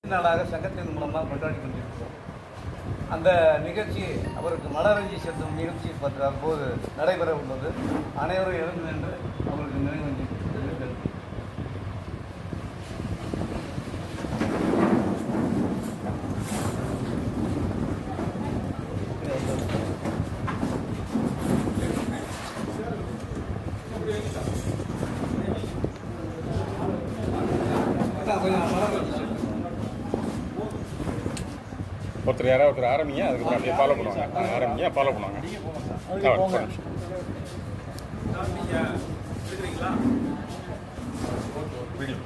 நாளாக சங்கத்தின் மூலமாக கொண்டாடி கொண்டிருக்கிறோம் அந்த நிகழ்ச்சி அவருக்கு மலரஞ்சி செலுத்தும் நிகழ்ச்சி பற்றி போது நடைபெற உள்ளது அனைவரும் எழுந்து நின்று அவருக்கு நினைவஞ்சி தெரிவித்தல் கொஞ்சம் மலரஞ்சி செலுத்தும் ஒருத்தர் யாராவது ஒருத்தர் ஆரம்பிங்க அதுக்கப்புறம் அப்படியே ஃபாலோ பண்ணுவாங்க ஆ, ஆரம்பிங்க ஃபாலோ பண்ணுவாங்க ஆ, ஒரு நிமிஷம். வீடியோ.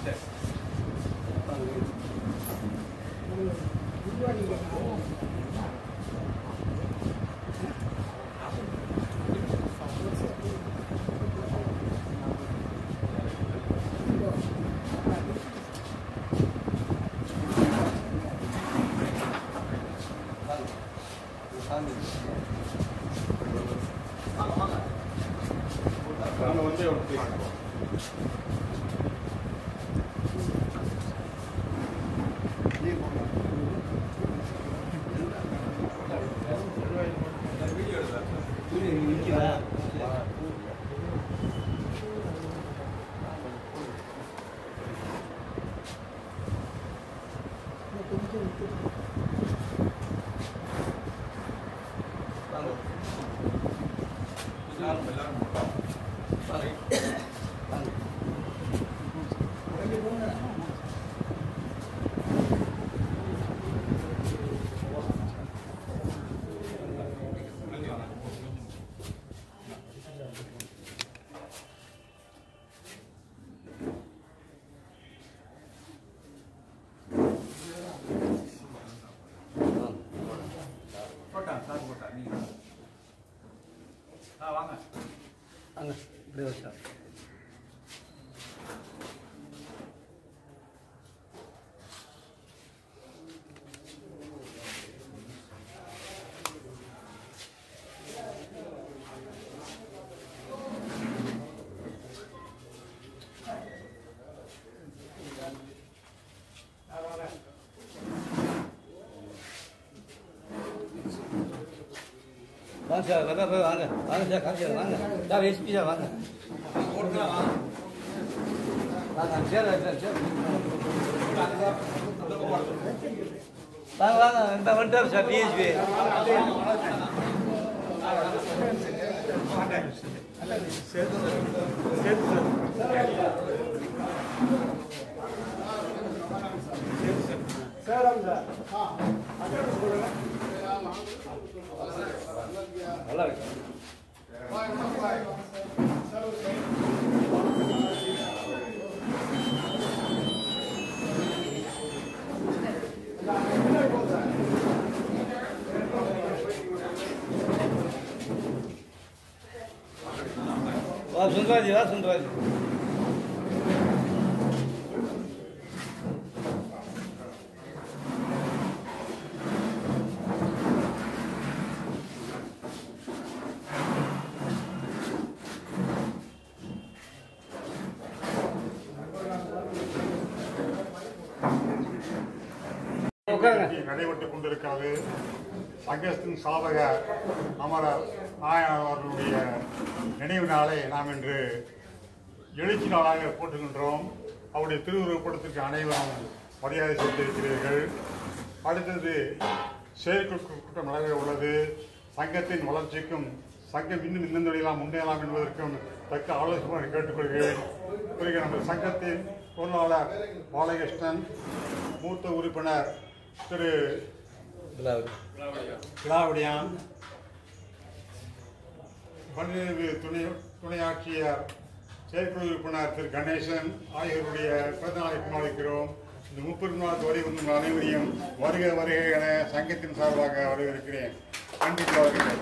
நாம வந்து ஒரு பேசுவோம். அங்கே இப்படியே வச்சா வாங்க சார் வெதா போய் வாங்க வாங்க சார் காமிச்சார் வாங்க சார் எஸ்பி சார் வாங்க வாங்க சேர் சார் சேர் வாங்க வாங்க இந்த வந்துட்டார் சார் டிஎஸ்பி நல்லா இருக்கு வா சுந்தராஜ் வா சுந்தராஜ் உட்காருங்க நடைபெற்றுக் கொண்டிருக்கிறது சங்கத்தின் சாதக அமரர் நாயனார் அவர்களுடைய நினைவு நாளை நாம் இன்று எழுச்சி நாளாக போட்டுகின்றோம் அவருடைய திருவுருவப்படத்திற்கு அனைவரும் மரியாதை செலுத்தியிருக்கிறீர்கள் அடுத்தது செயற்குழு கூட்டம் நடைபெற உள்ளது சங்கத்தின் வளர்ச்சிக்கும் சங்கம் இன்னும் இந்த வழியெல்லாம் முன்னேறலாம் என்பதற்கும் தக்க ஆலோசனை கேட்டுக்கொள்கிறேன் பிறகு நம்ம சங்கத்தின் பொருளாளர் பாலகிருஷ்ணன் மூத்த உறுப்பினர் திரு கிளாவடியான் பன்னிரவு துணை துணை ஆட்சியர் செயற்குழு உறுப்பினர் திரு கணேசன் ஆகியோருடைய பிறந்தநாளை கொண்டாடுகிறோம் இந்த முப்பது நாள் வரை வந்து உங்கள் அனைவரையும் வருக வருக என சங்கத்தின் சார்பாக வரவேற்கிறேன் நன்றி அவர்களே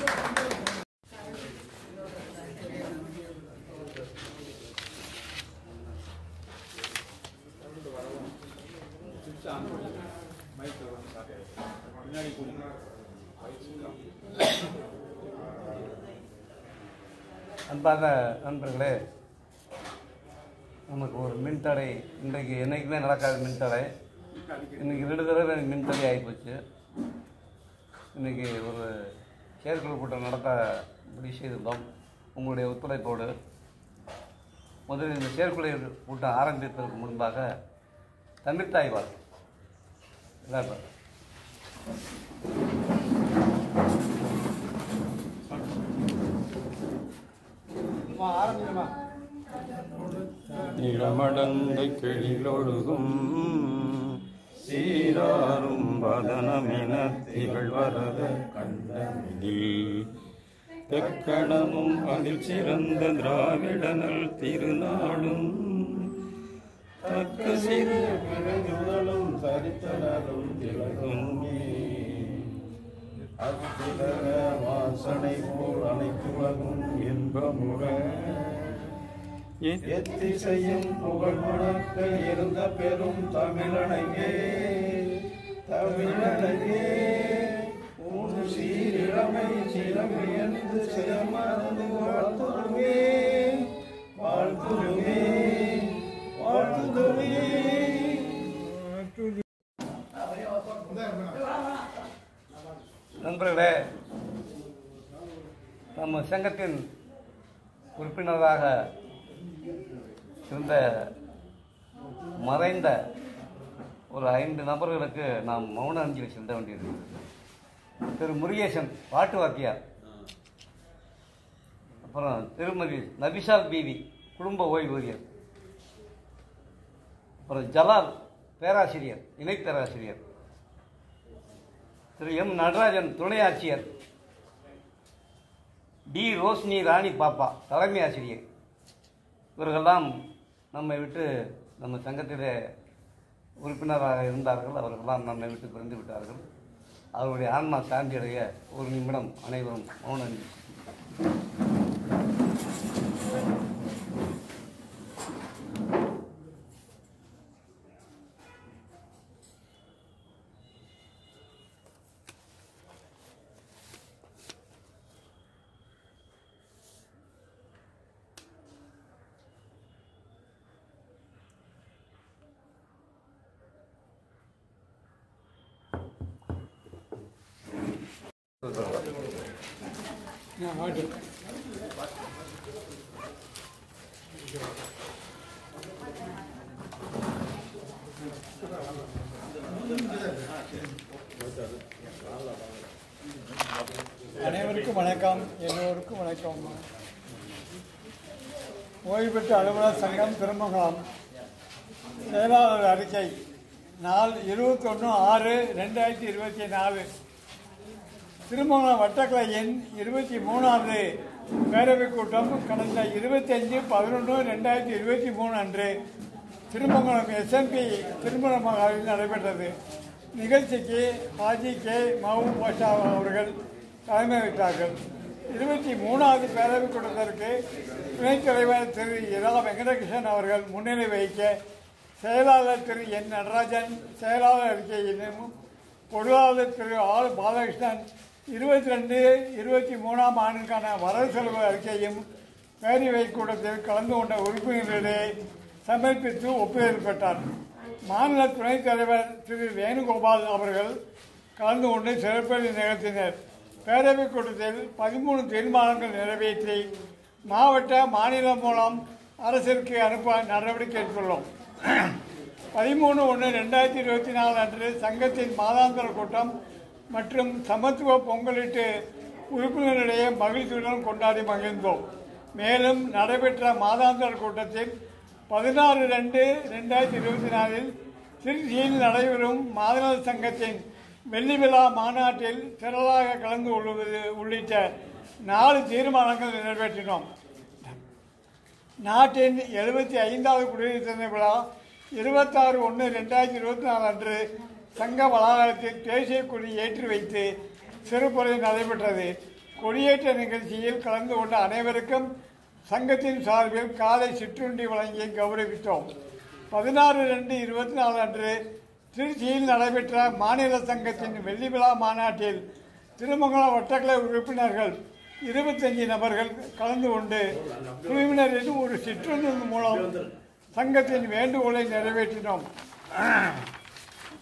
அன்பார்ந்த நண்பர்களே நமக்கு ஒரு மின்தடை இன்றைக்கு என்றைக்குமே நடக்காத மின்தடை இன்னைக்கு ரெண்டு தடவை எனக்கு மின்தடை ஆகிப்போச்சு இன்னைக்கு ஒரு செயற்குழு கூட்டம் நடத்த முடிவு செய்திருந்தோம் உங்களுடைய ஒத்துழைப்போடு முதலில் இந்த செயற்குழு கூட்டம் ஆரம்பிப்பதற்கு முன்பாக தமிழ்த்தாய் வாழ் எல்லாரும் நிலமடந்த கெழிலொழுகும் சீராரும் வதனமென திகழ்வரத கண்டமிதில் தெக்கணமும் அதில் சிறந்த திராவிடனல் திருநாடும் தக்க சிறு பிறகுதலும் சரித்தனரும் திலகும் அத்திலக வாசனை போல் அனைத்துலகும் இன்பமுற எத்திசையும் புகழ் முழக்க இருந்த பெரும் தமிழனையே தமிழனையே உன் சீரிழமை சிறமையந்து சிறமறந்து வாழ்த்துதுமே வாழ்த்துதுமே வாழ்த்துதுமே நண்பர்களே நம்ம சங்கத்தின் உறுப்பினராக இருந்த மறைந்த ஒரு ஐந்து நபர்களுக்கு நாம் மௌன அஞ்சலி செலுத்த வேண்டியிருக்கிறது திரு முருகேசன் பாட்டு வாத்தியார் அப்புறம் திருமதி நபிசால் பீவி குடும்ப ஓய்வூதியர் அப்புறம் ஜலால் பேராசிரியர் இணை பேராசிரியர் திரு எம் நடராஜன் துணை ஆட்சியர் டி ரோஷினி ராணி பாப்பா தலைமை ஆசிரியர் இவர்களெல்லாம் நம்மை விட்டு நம்ம சங்கத்திலே உறுப்பினராக இருந்தார்கள் அவர்களெல்லாம் நம்மை விட்டு பிரிந்து விட்டார்கள் அவருடைய ஆன்மா சாந்தி அடைய ஒரு நிமிடம் அனைவரும் மௌன அஞ்சலி அனைவருக்கும் வணக்கம் எல்லோருக்கும் வணக்கம் ஓய்வு பெற்ற அலுவலர் சங்கம் திருமங்கலம் செயலாளர் அறிக்கை நாள் இருபத்தொன்று ஆறு ரெண்டாயிரத்தி இருபத்தி நாலு திருமங்கலம் வட்டக்கிளை எண் இருபத்தி மூணாவது பேரவைக் கூட்டம் கடந்த இருபத்தஞ்சு பதினொன்று ரெண்டாயிரத்தி இருபத்தி மூணு அன்று திருமங்கலம் எஸ்எம்பி திருமண மகாலில் நடைபெற்றது நிகழ்ச்சிக்கு ஹாஜி கே மவு பாஷா அவர்கள் தலைமை வைத்தார்கள் இருபத்தி மூணாவது பேரவைக் கூட்டத்திற்கு துணைத் தலைவர் திரு இரா வெங்கடகிருஷ்ணன் அவர்கள் முன்னிலை வகிக்க செயலாளர் திரு என் நடராஜன் செயலாளர் அறிக்கையினும் பொருளாளர் திரு ஆர் பாலகிருஷ்ணன் இருபத்தி ரெண்டு இருபத்தி மூணாம் ஆண்டுக்கான வரவு செலவு அறிக்கையும் பேரவை கூட்டத்தில் கலந்து கொண்ட உறுப்பினர்களிடையே சமர்ப்பித்து ஒப்புதல் பெற்றார் மாநில துணைத் தலைவர் திரு வேணுகோபால் அவர்கள் கலந்து கொண்டு சிறப்பணி நிகழ்த்தினர் பேரவைக் கூட்டத்தில் பதிமூணு தீர்மானங்கள் நிறைவேற்றி மாவட்ட மாநிலம் மூலம் அரசிற்கு அனுப்ப நடவடிக்கை எடுத்துள்ளோம் பதிமூணு ஒன்று ரெண்டாயிரத்தி இருபத்தி நாலு அன்று சங்கத்தின் மாதாந்திர கூட்டம் மற்றும் சமத்துவ பொங்கலிட்டு உறுப்பினர்களிடையே மகிழ்ச்சியுடன் கொண்டாடி மகிழ்ந்தோம் மேலும் நடைபெற்ற மாதாந்திர கூட்டத்தில் பதினாறு ரெண்டு ரெண்டாயிரத்தி இருபத்தி நாலில் திருச்சியில் நடைபெறும் மாதநல சங்கத்தின் வெள்ளி விழா மாநாட்டில் திரளாக கலந்து கொள்வது உள்ளிட்ட நாலு தீர்மானங்கள் நிறைவேற்றினோம் நாட்டின் எழுபத்தி ஐந்தாவது குடியரசு தின விழா இருபத்தாறு ஒன்று ரெண்டாயிரத்தி இருபத்தி நாலு அன்று சங்க வளாகத்தில் தேசிய கொடி ஏற்றி வைத்து சிறப்புரை நடைபெற்றது கொடியேற்ற நிகழ்ச்சியில் கலந்து கொண்ட அனைவருக்கும் சங்கத்தின் சார்பில் காலை சிற்றுண்டி வழங்கி கௌரவித்தோம் பதினாறு ரெண்டு இருபத்தி நாலு அன்று திருச்சியில் நடைபெற்ற மாநில சங்கத்தின் வெள்ளி விழா மாநாட்டில் திருமங்கலம் வட்டக்கலை உறுப்பினர்கள் இருபத்தஞ்சு நபர்கள் கலந்து கொண்டு குழுவினரின் ஒரு சிற்றுண்டி மூலம் சங்கத்தின் வேண்டுகோளை நிறைவேற்றினோம்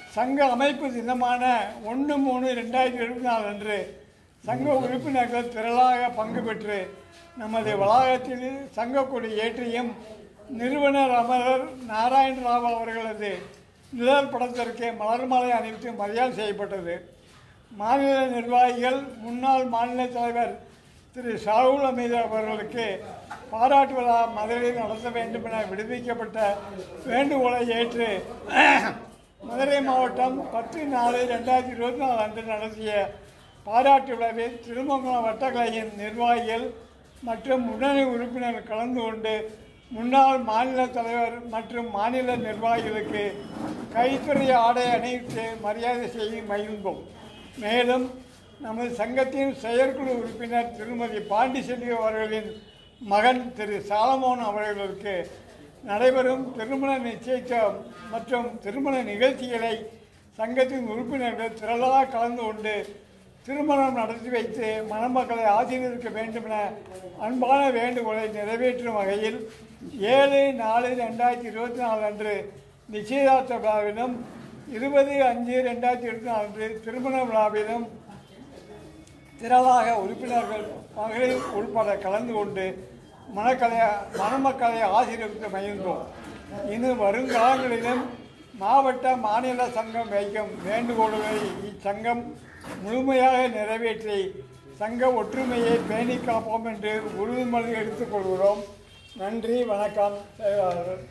சங்க அமைப்பு தினமான ஒன்று மூணு ரெண்டாயிரத்தி இருபத்தி நாலு அன்று சங்க உறுப்பினர்கள் திரளாக பங்கு பெற்று நமது வளாகத்தில் சங்க கொடி ஏற்றியும் நிறுவனர் அமரர் நாராயண ராவ் அவர்களது நிழல் படத்திற்கு மலர் மாலை அணிவித்து மரியாதை செய்யப்பட்டது மாநில நிர்வாகிகள் முன்னாள் மாநில தலைவர் திரு ஷாகுல் அமீது அவர்களுக்கு பாராட்டு விழா மதுரையில் நடத்த வேண்டும் என விடுவிக்கப்பட்ட வேண்டுகோளை ஏற்று மதுரை மாவட்டம் பத்து நாலு ரெண்டாயிரத்தி இருபத்தி நாலு அன்று நடத்திய பாராட்டு விழாவில் திருமங்கலம் வட்டக்கலையின் நிர்வாகிகள் மற்றும் முன்னணி உறுப்பினர்கள் கலந்து கொண்டு முன்னாள் மாநில தலைவர் மற்றும் மாநில நிர்வாகிகளுக்கு கைத்தறி ஆடை அணிவித்து மரியாதை செய்து மகிழ்ந்தோம் மேலும் நமது சங்கத்தின் செயற்குழு உறுப்பினர் திருமதி பாண்டிச்செல்வி அவர்களின் மகன் திரு சாலமோன் அவர்களுக்கு நடைபெறும் திருமண நிச்சயிக்கம் மற்றும் திருமண நிகழ்ச்சிகளை சங்கத்தின் உறுப்பினர்கள் திரளாக கலந்து கொண்டு திருமணம் நடத்தி வைத்து மணமக்களை ஆசீர்வதிக்க வேண்டும் என அன்பான வேண்டுகோளை நிறைவேற்றும் வகையில் ஏழு நாலு ரெண்டாயிரத்தி இருபத்தி நாலு அன்று நிச்சயதார்த்த விழாவிலும் இருபது அஞ்சு ரெண்டாயிரத்தி இருபத்தி நாலு அன்று திருமண விழாவிலும் திரளாக உறுப்பினர்கள் மகளிர் உள்பட கலந்து கொண்டு மணக்கலை மணமக்களை ஆசீர்வதித்து மகிழ்ந்தோம் இன்னும் வருங்காலங்களிலும் மாவட்ட மாநில சங்கம் வைக்கும் வேண்டுகோள்களை இச்சங்கம் முழுமையாக நிறைவேற்றி சங்க ஒற்றுமையை பேணி காப்போம் என்று உறுதிமொழி எடுத்துக் கொள்கிறோம் நன்றி வணக்கம் செயலாளர்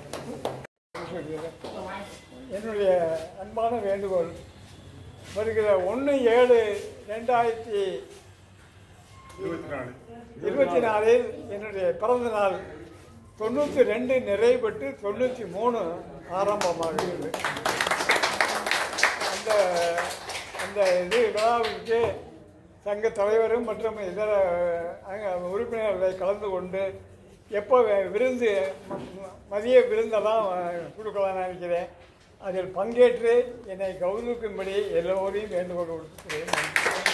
என்னுடைய அன்பான வேண்டுகோள் வருகிற ஒன்று ஏழு ரெண்டாயிரத்தி இருபத்தி நாலு இருபத்தி நாலில் என்னுடைய பிறந்த நாள் தொண்ணூற்றி ரெண்டு நிறைவு பெற்று தொண்ணூற்றி மூணு ஆரம்பமாகிறது அந்த அந்த இது விழாவிற்கு சங்க தலைவரும் மற்றும் இதர அங்க உறுப்பினர்களை கலந்து கொண்டு எப்போ வே- விருந்து ம- ம- மதிய விருந்தெல்லாம் அஹ், கொடுக்கலாம்னு நினைக்கிறேன் அதில் பங்கேற்று என்னை கௌரவிக்கும்படி எல்லோரையும் வேண்டுகோள் கொடுக்கிறேன்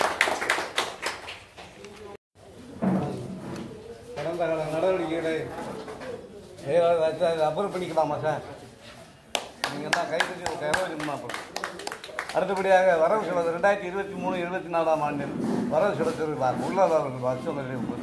கடந்த கால நடவடிக்கைகளை செயலாளர் வச்சு அதை அப்புறம் பண்ணிக்கலாமா சார் நீங்கள் தான் கைப்பற்றி ஒரு கைவரிக்கணுமா அப்புறம் அடுத்தபடியாக வரவு செலவு ரெண்டாயிரத்தி இருபத்தி மூணு இருபத்தி நாலாம் ஆண்டில் வரவு செலுத்துகிறார் உள்ளாளர்கள் வருஷம் ஒன்பது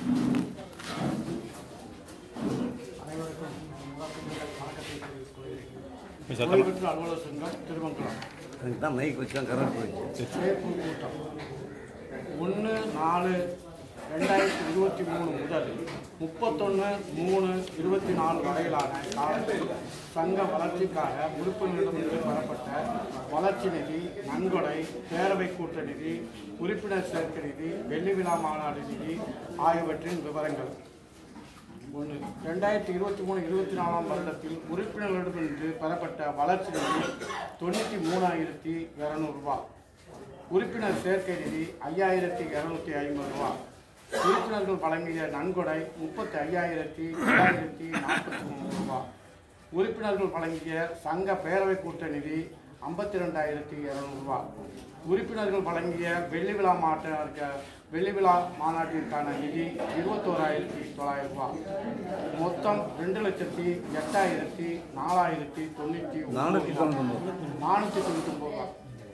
ஓய்வு பெற்ற அலுவலர் சங்கம் திருமங்கலம் அதுக்கு தான் மைக் வச்சு தான் கரண்ட் போயிடுச்சு செயற்குழு கூட்டம் ஒன்று நாலு ரெண்டாயிரத்தி இருபத்தி மூணு முதல் முப்பத்தொன்று மூணு இருபத்தி நாலு வரையிலான காலத்தில் சங்க வளர்ச்சிக்காக உறுப்பினர்களிடமிருந்து பெறப்பட்ட வளர்ச்சி நிதி நன்கொடை பேரவை கூட்ட நிதி உறுப்பினர் சேர்க்கை நிதி வெள்ளி விழா மாநாடு நிதி ஆகியவற்றின் விவரங்கள் ஒன்று ரெண்டாயிரத்தி இருபத்தி மூணு இருபத்தி நாலாம் வருடத்தில் உறுப்பினர்களிடமிருந்து பெறப்பட்ட வளர்ச்சி நிதி தொண்ணூற்றி மூணாயிரத்தி இரநூறுபா உறுப்பினர் சேர்க்கை நிதி ஐயாயிரத்தி இரநூத்தி ஐம்பது ரூபா உறுப்பினர்கள் வழங்கிய நன்கொடை முப்பத்தி ஐயாயிரத்தி தொள்ளாயிரத்தி நாற்பத்தி மூணு ரூபா உறுப்பினர்கள் வழங்கிய சங்க பேரவை கூட்ட நிதி ஐம்பத்தி ரெண்டாயிரத்தி இரநூறுபா உறுப்பினர்கள் வழங்கிய வெள்ளி விழா மாட்ட வெள்ளி விழா மாநாட்டிற்கான நிதி இருபத்தோராயிரத்தி தொள்ளாயிரம் ரூபாய் மொத்தம் ரெண்டு லட்சத்தி எட்டாயிரத்தி நாலாயிரத்தி தொண்ணூற்றி நானூற்றி தொண்ணூத்தொம்பது நானூற்றி தொண்ணூற்றி ஒன்பது ரூபா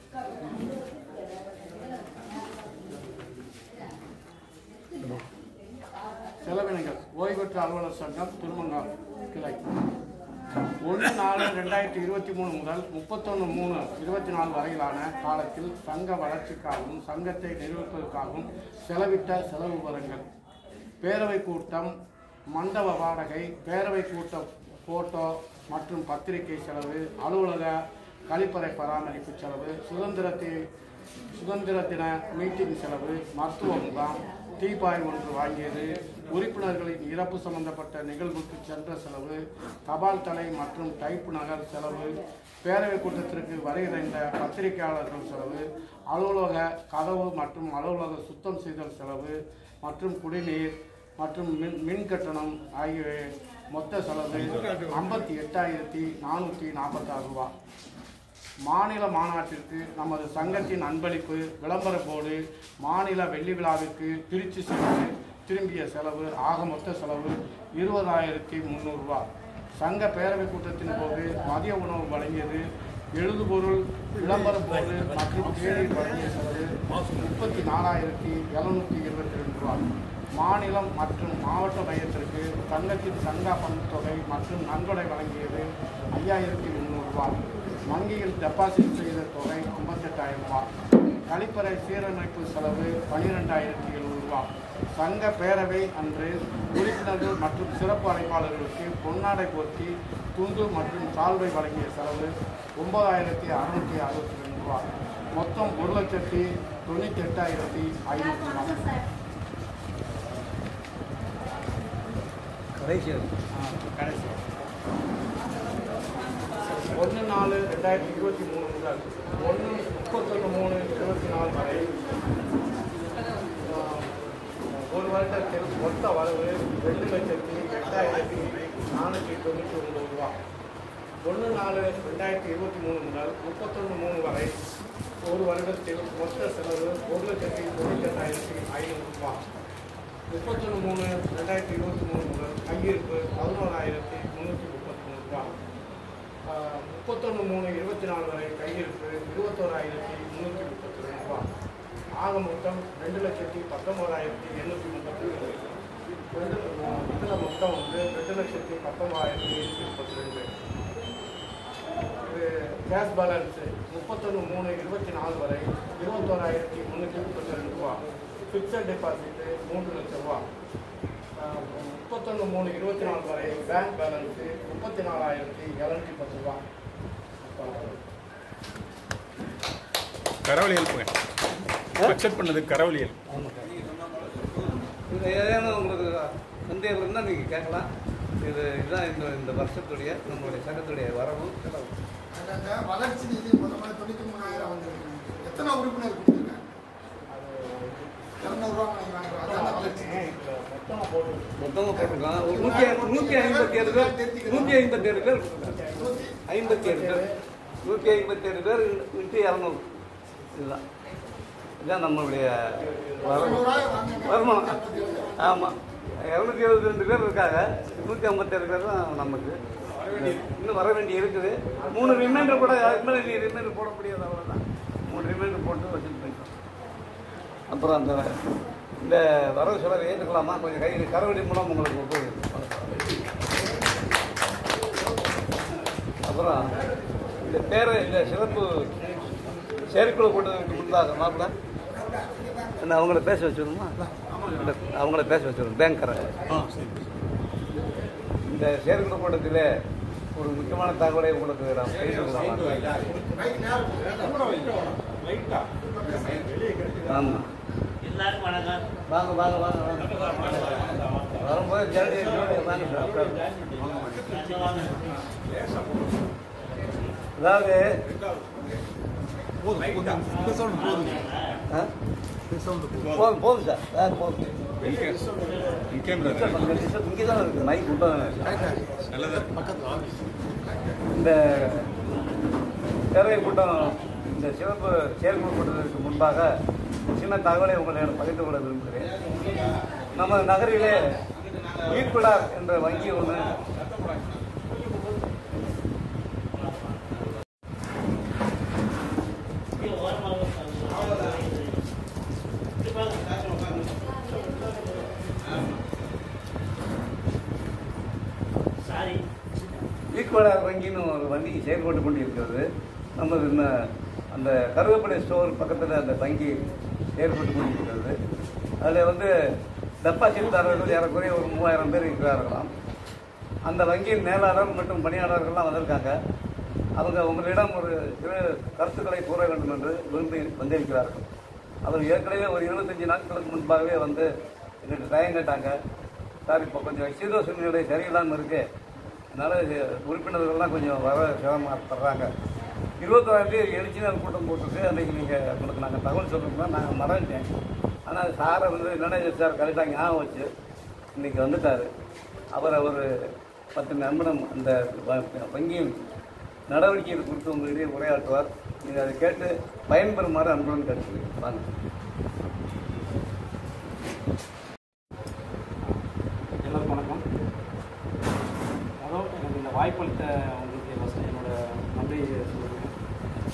செலவினங்கள் ஓய்வு பெற்ற அலுவலர் சங்கம் திருமங்கலம் கிளை ஒன்று நாலு ரெண்டாயிரத்தி இருபத்தி மூணு முதல் முப்பத்தொன்று மூணு இருபத்தி நாலு வரையிலான காலத்தில் சங்க வளர்ச்சிக்காகவும் சங்கத்தை நிர்வகிப்பதற்காகவும் செலவிட்ட செலவு விவரங்கள் பேரவை கூட்டம் மண்டப வாடகை பேரவை கூட்ட போட்டோ மற்றும் பத்திரிகை செலவு அலுவலக கழிப்பறை பராமரிப்பு செலவு சுதந்திரத்தை சுதந்திர தின மீட்டிங் செலவு மருத்துவ முகாம் டீபாய் ஒன்று வாங்கியது உறுப்பினர்களின் இறப்பு சம்பந்தப்பட்ட நிகழ்வுக்கு சென்ற செலவு தபால் தலை மற்றும் டைப்பு நகல் செலவு பேரவை கூட்டத்திற்கு வருகின்ற பத்திரிகையாளர்கள் செலவு அலுவலக கதவு மற்றும் அலுவலக சுத்தம் செய்தல் செலவு மற்றும் குடிநீர் மற்றும் மின் மின் கட்டணம் ஆகியவை மொத்த செலவு ஐம்பத்தி எட்டாயிரத்தி நானூற்றி நாற்பத்தாறு ரூபாய் மாநில மாநாட்டிற்கு நமது சங்கத்தின் அன்பளிப்பு விளம்பர போர்டு மாநில வெள்ளி விழாவிற்கு திருச்சி சென்று திரும்பிய செலவு ஆக மொத்த செலவு இருபதாயிரத்தி முந்நூறுரூவா சங்க பேரவை கூட்டத்தின் போது மதிய உணவு வழங்கியது எழுதுபொருள் விளம்பர போர்டு மற்றும் தேநீர் வழங்கிய செலவு முப்பத்தி நாலாயிரத்தி எழுநூற்றி இருபத்தி ரெண்டு ரூபாய் மாநிலம் மற்றும் மாவட்ட மையத்திற்கு சங்கத்தின் சங்க பங்குத்தொகை மற்றும் நன்கொடை வழங்கியது ஐயாயிரத்தி முந்நூறு ரூபாய் வங்கியில் டெபாசிட் செய்த தொகை ஐம்பத்தெட்டாயிரம் ரூபாய் கழிப்பறை சீரமைப்பு செலவு பன்னிரெண்டாயிரத்தி எழுநூறு ரூபாய் சங்க பேரவை அன்று உறுப்பினர்கள் மற்றும் சிறப்பு அழைப்பாளர்களுக்கு பொன்னாடை போர்த்தி துண்டு மற்றும் சால்வை வழங்கிய செலவு ஒன்பதாயிரத்தி அறுநூற்றி அறுபத்தி ரெண்டு ரூபாய் மொத்தம் ஒரு லட்சத்தி தொண்ணூற்றி எட்டாயிரத்தி ஐநூற்றி நாற்பது கடைசி கடைசி ஒன்று நாலு ரெண்டாயிரத்தி இருபத்தி மூணு முதல் ஒன்று முப்பத்தொன்று மூணு இருபத்தி நாலு வரை ஆஹ், ஒரு வருடத்தில் மொத்த வரவு ரெண்டு லட்சத்தி எட்டாயிரத்தி நானூற்றி தொண்ணூற்றி ஒன்பது ரூபா ஒன்று நாலு ரெண்டாயிரத்தி இருபத்தி மூணு முதல் முப்பத்தொன்று மூணு வரை ஒரு வருடத்தில் மொத்த செலவு ஒரு லட்சத்தி தொண்ணூற்றி எட்டாயிரத்தி ஐநூறு ரூபா முப்பத்தொன்று மூணு ரெண்டாயிரத்தி இருபத்தி மூணு முதல் கையிருப்பு பதினோராயிரத்தி முந்நூற்றி முப்பத்தி மூணு ரூபா ஆஹ், முப்பத்தொன்று மூணு இருபத்தி நாலு வரை கையிருப்பு இருபத்தோராயிரத்தி முந்நூற்றி முப்பத்தி ரெண்டு ரூபா ஆக மொத்தம் ரெண்டு லட்சத்தி பத்தொம்போதாயிரத்தி எண்ணூற்றி முப்பத்தி ரெண்டு ரெண்டு இதில் மொத்தம் வந்து ரெண்டு லட்சத்தி பத்தொம்போதாயிரத்தி எண்ணூற்றி முப்பத்தி ரெண்டு இது கேஷ் பேலன்ஸு முப்பத்தொன்று மூணு இருபத்தி நாலு வரை இருபத்தோராயிரத்தி முந்நூற்றி முப்பத்தி ரெண்டு ரூபா ஃபிக்ஸட் டெபாசிட்டு மூன்று லட்சம் ரூபா ஆஹ், முப்பத்தொன்று மூணு இருபத்தி நாலு வரை பேங்க் பேலன்ஸு முப்பத்தி நாலாயிரத்தி இரநூத்தி பத்து ரூபா கரவழியல் போய் அக்செப்ட் பண்ணது கரவழியல் இது ஏதேனும் உங்களுக்கு சந்தேகம் இருந்தால் நீங்கள் கேட்கலாம் இது இதுதான் இந்த இந்த வருஷத்துடைய நம்மளுடைய சங்கத்துடைய வரவும் செலவு அந்த வளர்ச்சி நிதி முதல்ல தொண்ணூற்றி மூணு ஆயிரம் வந்திருக்கு எத்தனை உறுப்பினர் கொடுத்துருக்காங்க இரநூறுவா வாங்குறாங்க அதான் வளர்ச்சி நிதி. மொத்தமாக போட்டு மொத்தமாக போட்டிருக்காங்க ஒரு நூற்றி நூற்றி ஐம்பத்தி ஏழு பேர் நூற்றி ஐம்பத்தி ஏழு பேர் கொடுத்துருக்காங்க. ஐம்பத்தி ஏழு பேர் நூற்றி ஐம்பத்தி ஏழு பேர் இன்ட்டு இரநூறு இதுதான் இதுதான் நம்மளுடைய வரவு இரநூறுவாய் வாங்குறாங்க. வருமானம் ஆமாம் இரநூத்தி எழுபத்தி ரெண்டு பேர் இருக்காங்க நூற்றி ஐம்பத்தேழு பேர் தான் நமக்கு இன்னும் வர வேண்டி இருக்குது மூணு ரிமைண்டர் கூட அதுக்கு ரிமைண்டர் போட முடியாது அவ்வளோதான் மூணு ரிமைண்டர் போட்டு வச்சுட்டு போயிட்டோம் அப்புறம் அந்த இந்த வரவு செலவு ஏற்றுக்கலாமா கொஞ்சம் கை கரவடி மூலம் உங்களுக்கு உபயோகம் அப்புறம் இந்த பேரை இந்த சிறப்பு செயற்குழு கூட்டத்துக்கு முன்பாக மாப்பிள்ள என்ன அவங்கள பேச வச்சுருமா அவங்கள பேச வச்சிருக்கோம் பேங்கரை இந்த செயற்குழு கூட்டத்தில் ஒரு முக்கியமான தகவலை உங்களுக்கு நான் பேசிக்கலாம் ஆமாம் எல்லாருக்கும் வணக்கம் வாங்க வாங்க வாங்க வாங்க வரும்போது ஜல்தி வாங்க சார் வாங்க அதாவது ஆ? போதும் போதும் சார் ஆ போதும் இங்கே பிரதர் இங்கே தான் இருக்குது மைக் விட்டா நல்லதா இந்த பேரவை கூட்டம் இந்த சிறப்பு செயற்குழு கூட்டத்திற்கு முன்பாக சின்ன தகவலை உங்களிடம் பகிர்ந்து கொள்ள விரும்புகிறேன் நம்ம நகரிலே ஈக்குவலார் என்ற வங்கி ஒன்று சாரி ஈக்குவலார் வங்கின்னு ஒரு வங்கி செயல்பட்டு கொண்டு இருக்கிறது நம்ம இந்த அந்த கருவேப்பிலை ஸ்டோர் பக்கத்தில் அந்த வங்கி செயல்பட்டு கொண்டு இருக்கிறது அதில் வந்து டெபாசிட்தாரர்கள் ஏறக்குறைய ஒரு மூவாயிரம் பேர் இருக்கிறார்களாம் அந்த வங்கியின் மேலாளர் மற்றும் பணியாளர்கள்லாம் வந்திருக்காங்க அவங்க உங்களிடம் ஒரு சிறு கருத்துக்களை கூற வேண்டும் என்று விரும்பி வந்திருக்கிறார்கள் அவர் ஏற்கனவே ஒரு இருபத்தஞ்சி நாட்களுக்கு முன்பாகவே வந்து எங்களுக்கு டயம் கேட்டாங்க சார் இப்போ கொஞ்சம் சீதோஷ நிலை சரியில்லாமல் இருக்கு அதனால் இது உறுப்பினர்கள்லாம் கொஞ்சம் வர சிரமப்படுறாங்க இருபத்தோராம் தேதி எழுச்சினர் கூட்டம் போட்டிருக்கு அன்றைக்கி நீங்கள் உங்களுக்கு நாங்கள் தகவல் சொல்கிறோம்னா நாங்கள் மறந்துட்டேன் ஆனால் சாரை வந்து மேனேஜர் சார் கரெக்டாக ஞாபகம் வச்சு இன்றைக்கி வந்துட்டார் அவரை ஒரு பத்து நிமிடம் அந்த வ- வங்கியின் நடவடிக்கைகள் குறித்து உங்களிடையே உரையாற்றுவார் நீங்கள் அதை கேட்டு பயன்பெறுமாறு அன்புடன் கேட்டுக்கிறேன் வாங்க எல்லாருக்கும் வணக்கம் முதல் எனக்கு இந்த வாய்ப்பளித்த உங்களுக்கு ஃபஸ்ட்டு என்னோட நன்றியை சொல்லுவேன்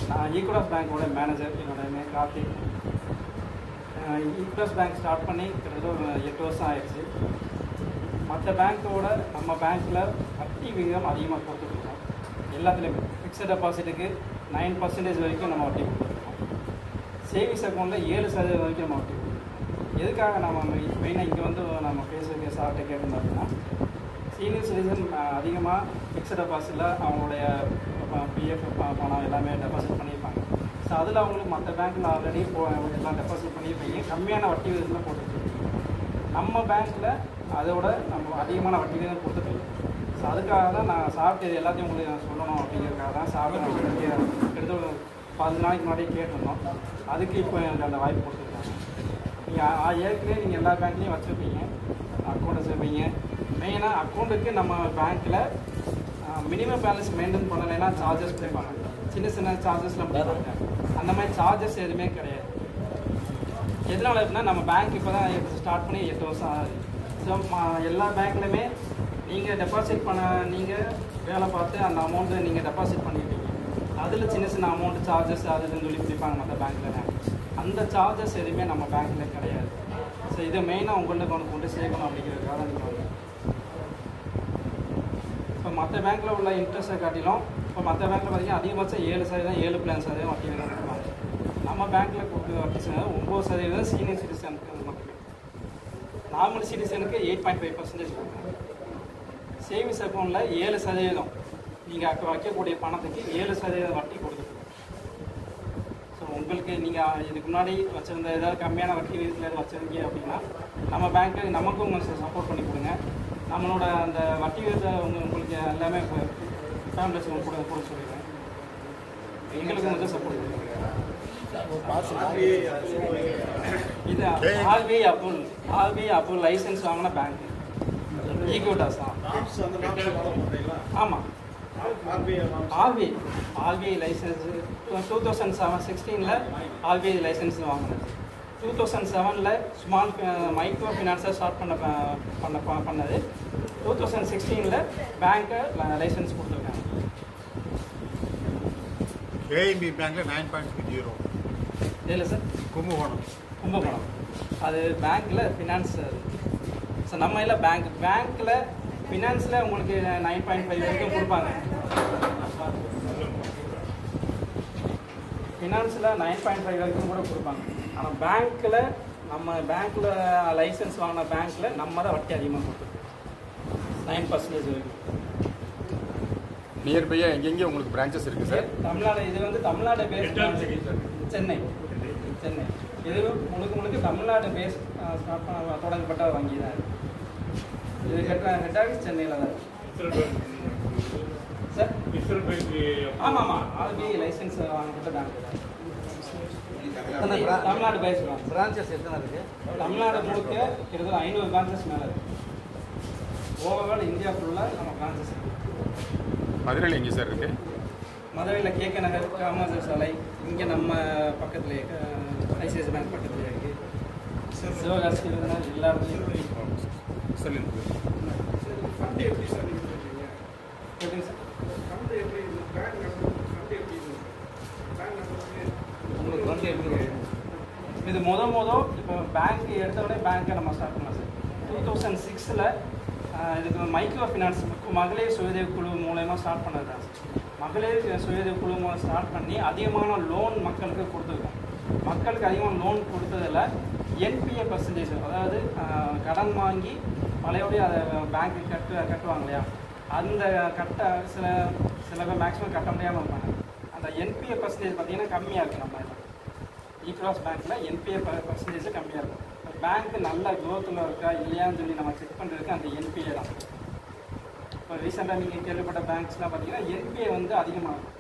நான் ஈக்குவலாஸ் பேங்க்கோட மேனேஜர் என்னோட name Karthik Equitas bank start பண்ணி கிட்டத்தட்ட ஒரு எட்டு வருஷம் ஆயிடுச்சு மற்ற பேங்க்கோட நம்ம பேங்க்கில் வட்டி விகிதம் அதிகமாக கொடுத்துட்ருக்கோம் எல்லாத்துலேயுமே ஃபிக்ஸட் டெபாசிட்டுக்கு நைன் பர்சன்டேஜ் வரைக்கும் நம்ம வட்டி கொடுத்துருக்கோம் சேவிங்ஸ் அக்கௌண்ட்டில் ஏழு சதவீதம் வரைக்கும் நம்ம வட்டி கொடுத்துருக்கோம் எதுக்காக நம்ம மெயினாக இங்கே வந்து நம்ம பேசுறதுக்கு சார்கிட்ட கேட்டிருந்தோம் அப்படின்னா சீனியர் சிட்டிசன் அதிகமாக ஃபிக்ஸட் டெபாசிட்டில் அவங்களுடைய பிஎஃப் பணம் எல்லாமே டெபாசிட் பண்ணியிருப்பாங்க ஸோ அதில் அவங்களுக்கு மற்ற பேங்க்கில் ஆல்ரெடி போ எல்லாம் டெபாசிட் பண்ணியிருப்பீங்க கம்மியான வட்டி விகிதத்தில் போட்டுருக்கீங்க நம்ம பேங்க்கில் அதோட நம்ம அதிகமான வட்டி விகிதம் கொடுத்துட்டு ஸோ அதுக்காக தான் நான் சாப்பிட்டு இது எல்லாத்தையும் உங்களுக்கு நான் சொல்லணும் அப்படிங்கிறதுக்காக தான் சாப்பிட்டு நம்ம கிட்டத்தட்ட ஒரு பதினஞ்சு நாளைக்கு முன்னாடியே கேட்டிருந்தோம் அதுக்கு இப்போ எனக்கு அந்த வாய்ப்பு கொடுத்துருக்காங்க நீங்கள் ஏற்கனவே நீங்கள் எல்லா பேங்க்லேயும் வச்சுருப்பீங்க அக்கௌண்ட் வச்சுருப்பீங்க மெயினாக அக்கௌண்ட்டுக்கு நம்ம பேங்க்கில் மினிமம் பேலன்ஸ் மெயின்டைன் பண்ணலைன்னா சார்ஜஸ் பிடிப்பாங்க சின்ன சின்ன சார்ஜஸ்லாம் பிடிப்பாங்க அந்த மாதிரி சார்ஜஸ் எதுவுமே கிடையாது எதனால அப்படின்னா நம்ம பேங்க் இப்போ தான் ஸ்டார்ட் பண்ணி எட்டு வருஷம் ஆகுது ஸோ எல்லா பேங்க்லையுமே நீங்கள் டெபாசிட் பண்ண நீங்கள் வேலை பார்த்து அந்த அமௌண்ட்டை நீங்கள் டெபாசிட் பண்ணியிருப்பீங்க அதில் சின்ன சின்ன அமௌண்ட் சார்ஜஸ் அது இதுன்னு சொல்லி பிடிப்பாங்க மற்ற பேங்க்கில் அந்த சார்ஜஸ் எதுவுமே நம்ம பேங்க்கில் கிடையாது ஸோ இதை மெயினாக உங்கள்கிட்ட கொண்டு கொண்டு சேர்க்கணும் அப்படிங்கிறதுக்காக தான் நீங்கள் வந்து இப்போ மற்ற பேங்க்கில் உள்ள இன்ட்ரெஸ்ட்டை காட்டிலும் இப்போ மற்ற பேங்க்கில் பார்த்தீங்கன்னா அதிகபட்சம் ஏழு சதவீதம் ஏழு பிளான் சதவீதம் வட்டி விகிதம் கொடுப்பாங்க நம்ம பேங்க்கில் கொடுக்குற வட்டி சதவீதம் ஒம்பது சதவீதம் சீனியர் சிட்டிசனுக்கு மட்டுமே நார்மல் சிட்டிசனுக்கு எயிட் பாயிண்ட் ஃபைவ் பர்சன்டேஜ் கொடுக்குறாங்க சேவிங்ஸ் அக்கௌண்ட்டில் ஏழு சதவீதம் நீங்கள் அக்க வைக்கக்கூடிய பணத்துக்கு ஏழு சதவீதம் வட்டி கொடுக்குறோம் ஸோ உங்களுக்கு நீங்கள் இதுக்கு முன்னாடி வச்சுருந்த ஏதாவது கம்மியான வட்டி விகிதத்தில் எதாவது வச்சுருக்கீங்க அப்படின்னா நம்ம பேங்க்கு நமக்கும் கொஞ்சம் சப்போர்ட் பண்ணி கொடுங்க நம்மளோட அந்த வட்டி விகிதத்தை உங்க உங்களுக்கு எல்லாமே ஃபேமிலிஸ் கூட கூட சொல்லிடுறேன் எங்களுக்கு கொஞ்சம் சப்போர்ட் பண்ணுங்க இது RBI approval RBI approval licence வாங்கின பேங்க் ஈக்விட்டாஸ் தான் ஆமாம் RBI RBI licence two thousand seven சிக்ஸ்டீனில் ஆர்பிஐ லைசன்ஸ் வாங்கினது டூ தௌசண்ட் செவனில் ஸ்மால் மைக்ரோ ஃபினான்ஸை ஸ்டார்ட் பண்ண ப- பண்ண ப- பண்ணது டூ தௌசண்ட் சிக்ஸ்டீனில் பேங்க்கை லைசன்ஸ் கொடுத்துருக்காங்க ஏஎம்பி பேங்க்ல நைன் பாயிண்ட் ஜீரோ இல்லை சார் கும்பகோணம் கும்பகோணம் அது பேங்க்கில் ஃபினான்ஸ் ஸோ நம்ம இல்லை பேங்க் பேங்க்கில் ஃபினான்ஸில் உங்களுக்கு நைன் பாயிண்ட் ஃபைவ் வரைக்கும் கொடுப்பாங்க ஃபினான்ஸில் நைன் பாயிண்ட் ஃபைவ் வரைக்கும் கூட கொடுப்பாங்க ஆனால் பேங்க்கில் நம்ம பேங்க்கில் லைசன்ஸ் வாங்கின பேங்க்கில் நம்ம தான் வட்டி அதிகமாக கொடுத்துருக்கோம் நைன் பர்சன்டேஜ் வரைக்கும் நியர்பையாக எங்கெங்கே உங்களுக்கு பிரான்ச்சஸ் இருக்குது சார் தமிழ்நாடு இது வந்து தமிழ்நாடு பேஸ் சென்னை சென்னை இது முழுக்க முழுக்க தமிழ்நாடு பேஸ் ஸ்டார்ட் பண்ண தொடங்கப்பட்ட வங்கி தான் இது ஹெட் ஹெட் ஆஃபீஸ் சென்னையில் தான் இருக்கு. சார் ஆமாம் ஆமாம் ஆர்பிஐ லைசன்ஸ் வாங்கப்பட்ட பேங்க் தான் எத்தனை bra- தமிழ்நாடு பேஸ் தான் பிரான்ச்சஸ் எத்தனை இருக்குது தமிழ்நாடு முழுக்க கிட்டத்தட்ட ஐநூறு பிரான்ச்சஸ் மேலே இருக்கு ஓவரால் இந்தியா ஃபுல்லாக நம்ம பிரான்ச்சஸ் இருக்கு மதுரையில் எங்கே சார் இருக்குது மதுரையில் கேகே நகர் காமராஜர் சாலை இங்கே நம்ம பக்கத்துலேயே ஐசிஐசி பேங்க் பக்கத்துலேயே இருக்குது சிவகாசி விருதுநகர் எல்லா இடத்துலையும் சொல்லுங்கள் எப்படிங்க சார் உங்களுக்கு வந்து எப்படி இது முத முத இப்போ பேங்க் எடுத்த உடனே பேங்க்கை நம்ம ஸ்டார்ட் பண்ணலாம் சார் டூ தௌசண்ட் சிக்ஸில் இதுக்கு மைக்ரோ ஃபினான்ஸ் மகளிர் சுயதேவ குழு மூலயமா ஸ்டார்ட் பண்ணது தான் சார் மகளிர் சுயதேவ குழு மூலம் ஸ்டார்ட் பண்ணி அதிகமான லோன் மக்களுக்கு கொடுத்துருக்கோம் மக்களுக்கு அதிகமாக லோன் கொடுத்ததில் என்பிஏ பர்சன்டேஜ் அதாவது ஆஹ், கடன் வாங்கி பழையபடி அதை பேங்க்கு கட்டு கட்டுவாங்க இல்லையா அந்த கட்ட சில சில பேர் மேக்ஸிமம் கட்ட முடியாமல் இருப்பாங்க அந்த என்பிஏ பர்சன்டேஜ் பார்த்தீங்கன்னா கம்மியாக இருக்குது நம்ம இதில் ஈக்ராஸ் பேங்க்கில் என்பிஏ பர்சன்டேஜ் கம்மியாக இருக்கும் பேங்க் நல்ல க்ரோத்தில் இருக்கா இல்லையான்னு சொல்லி நம்ம செக் பண்ணுறதுக்கு அந்த என்பிஏ தான் இப்போ ரீசெண்டாக நீங்கள் கேள்விப்பட்ட பேங்க்ஸ்லாம் பார்த்தீங்கன்னா என்பிஏ வந்து அதிகமாக இருக்கும்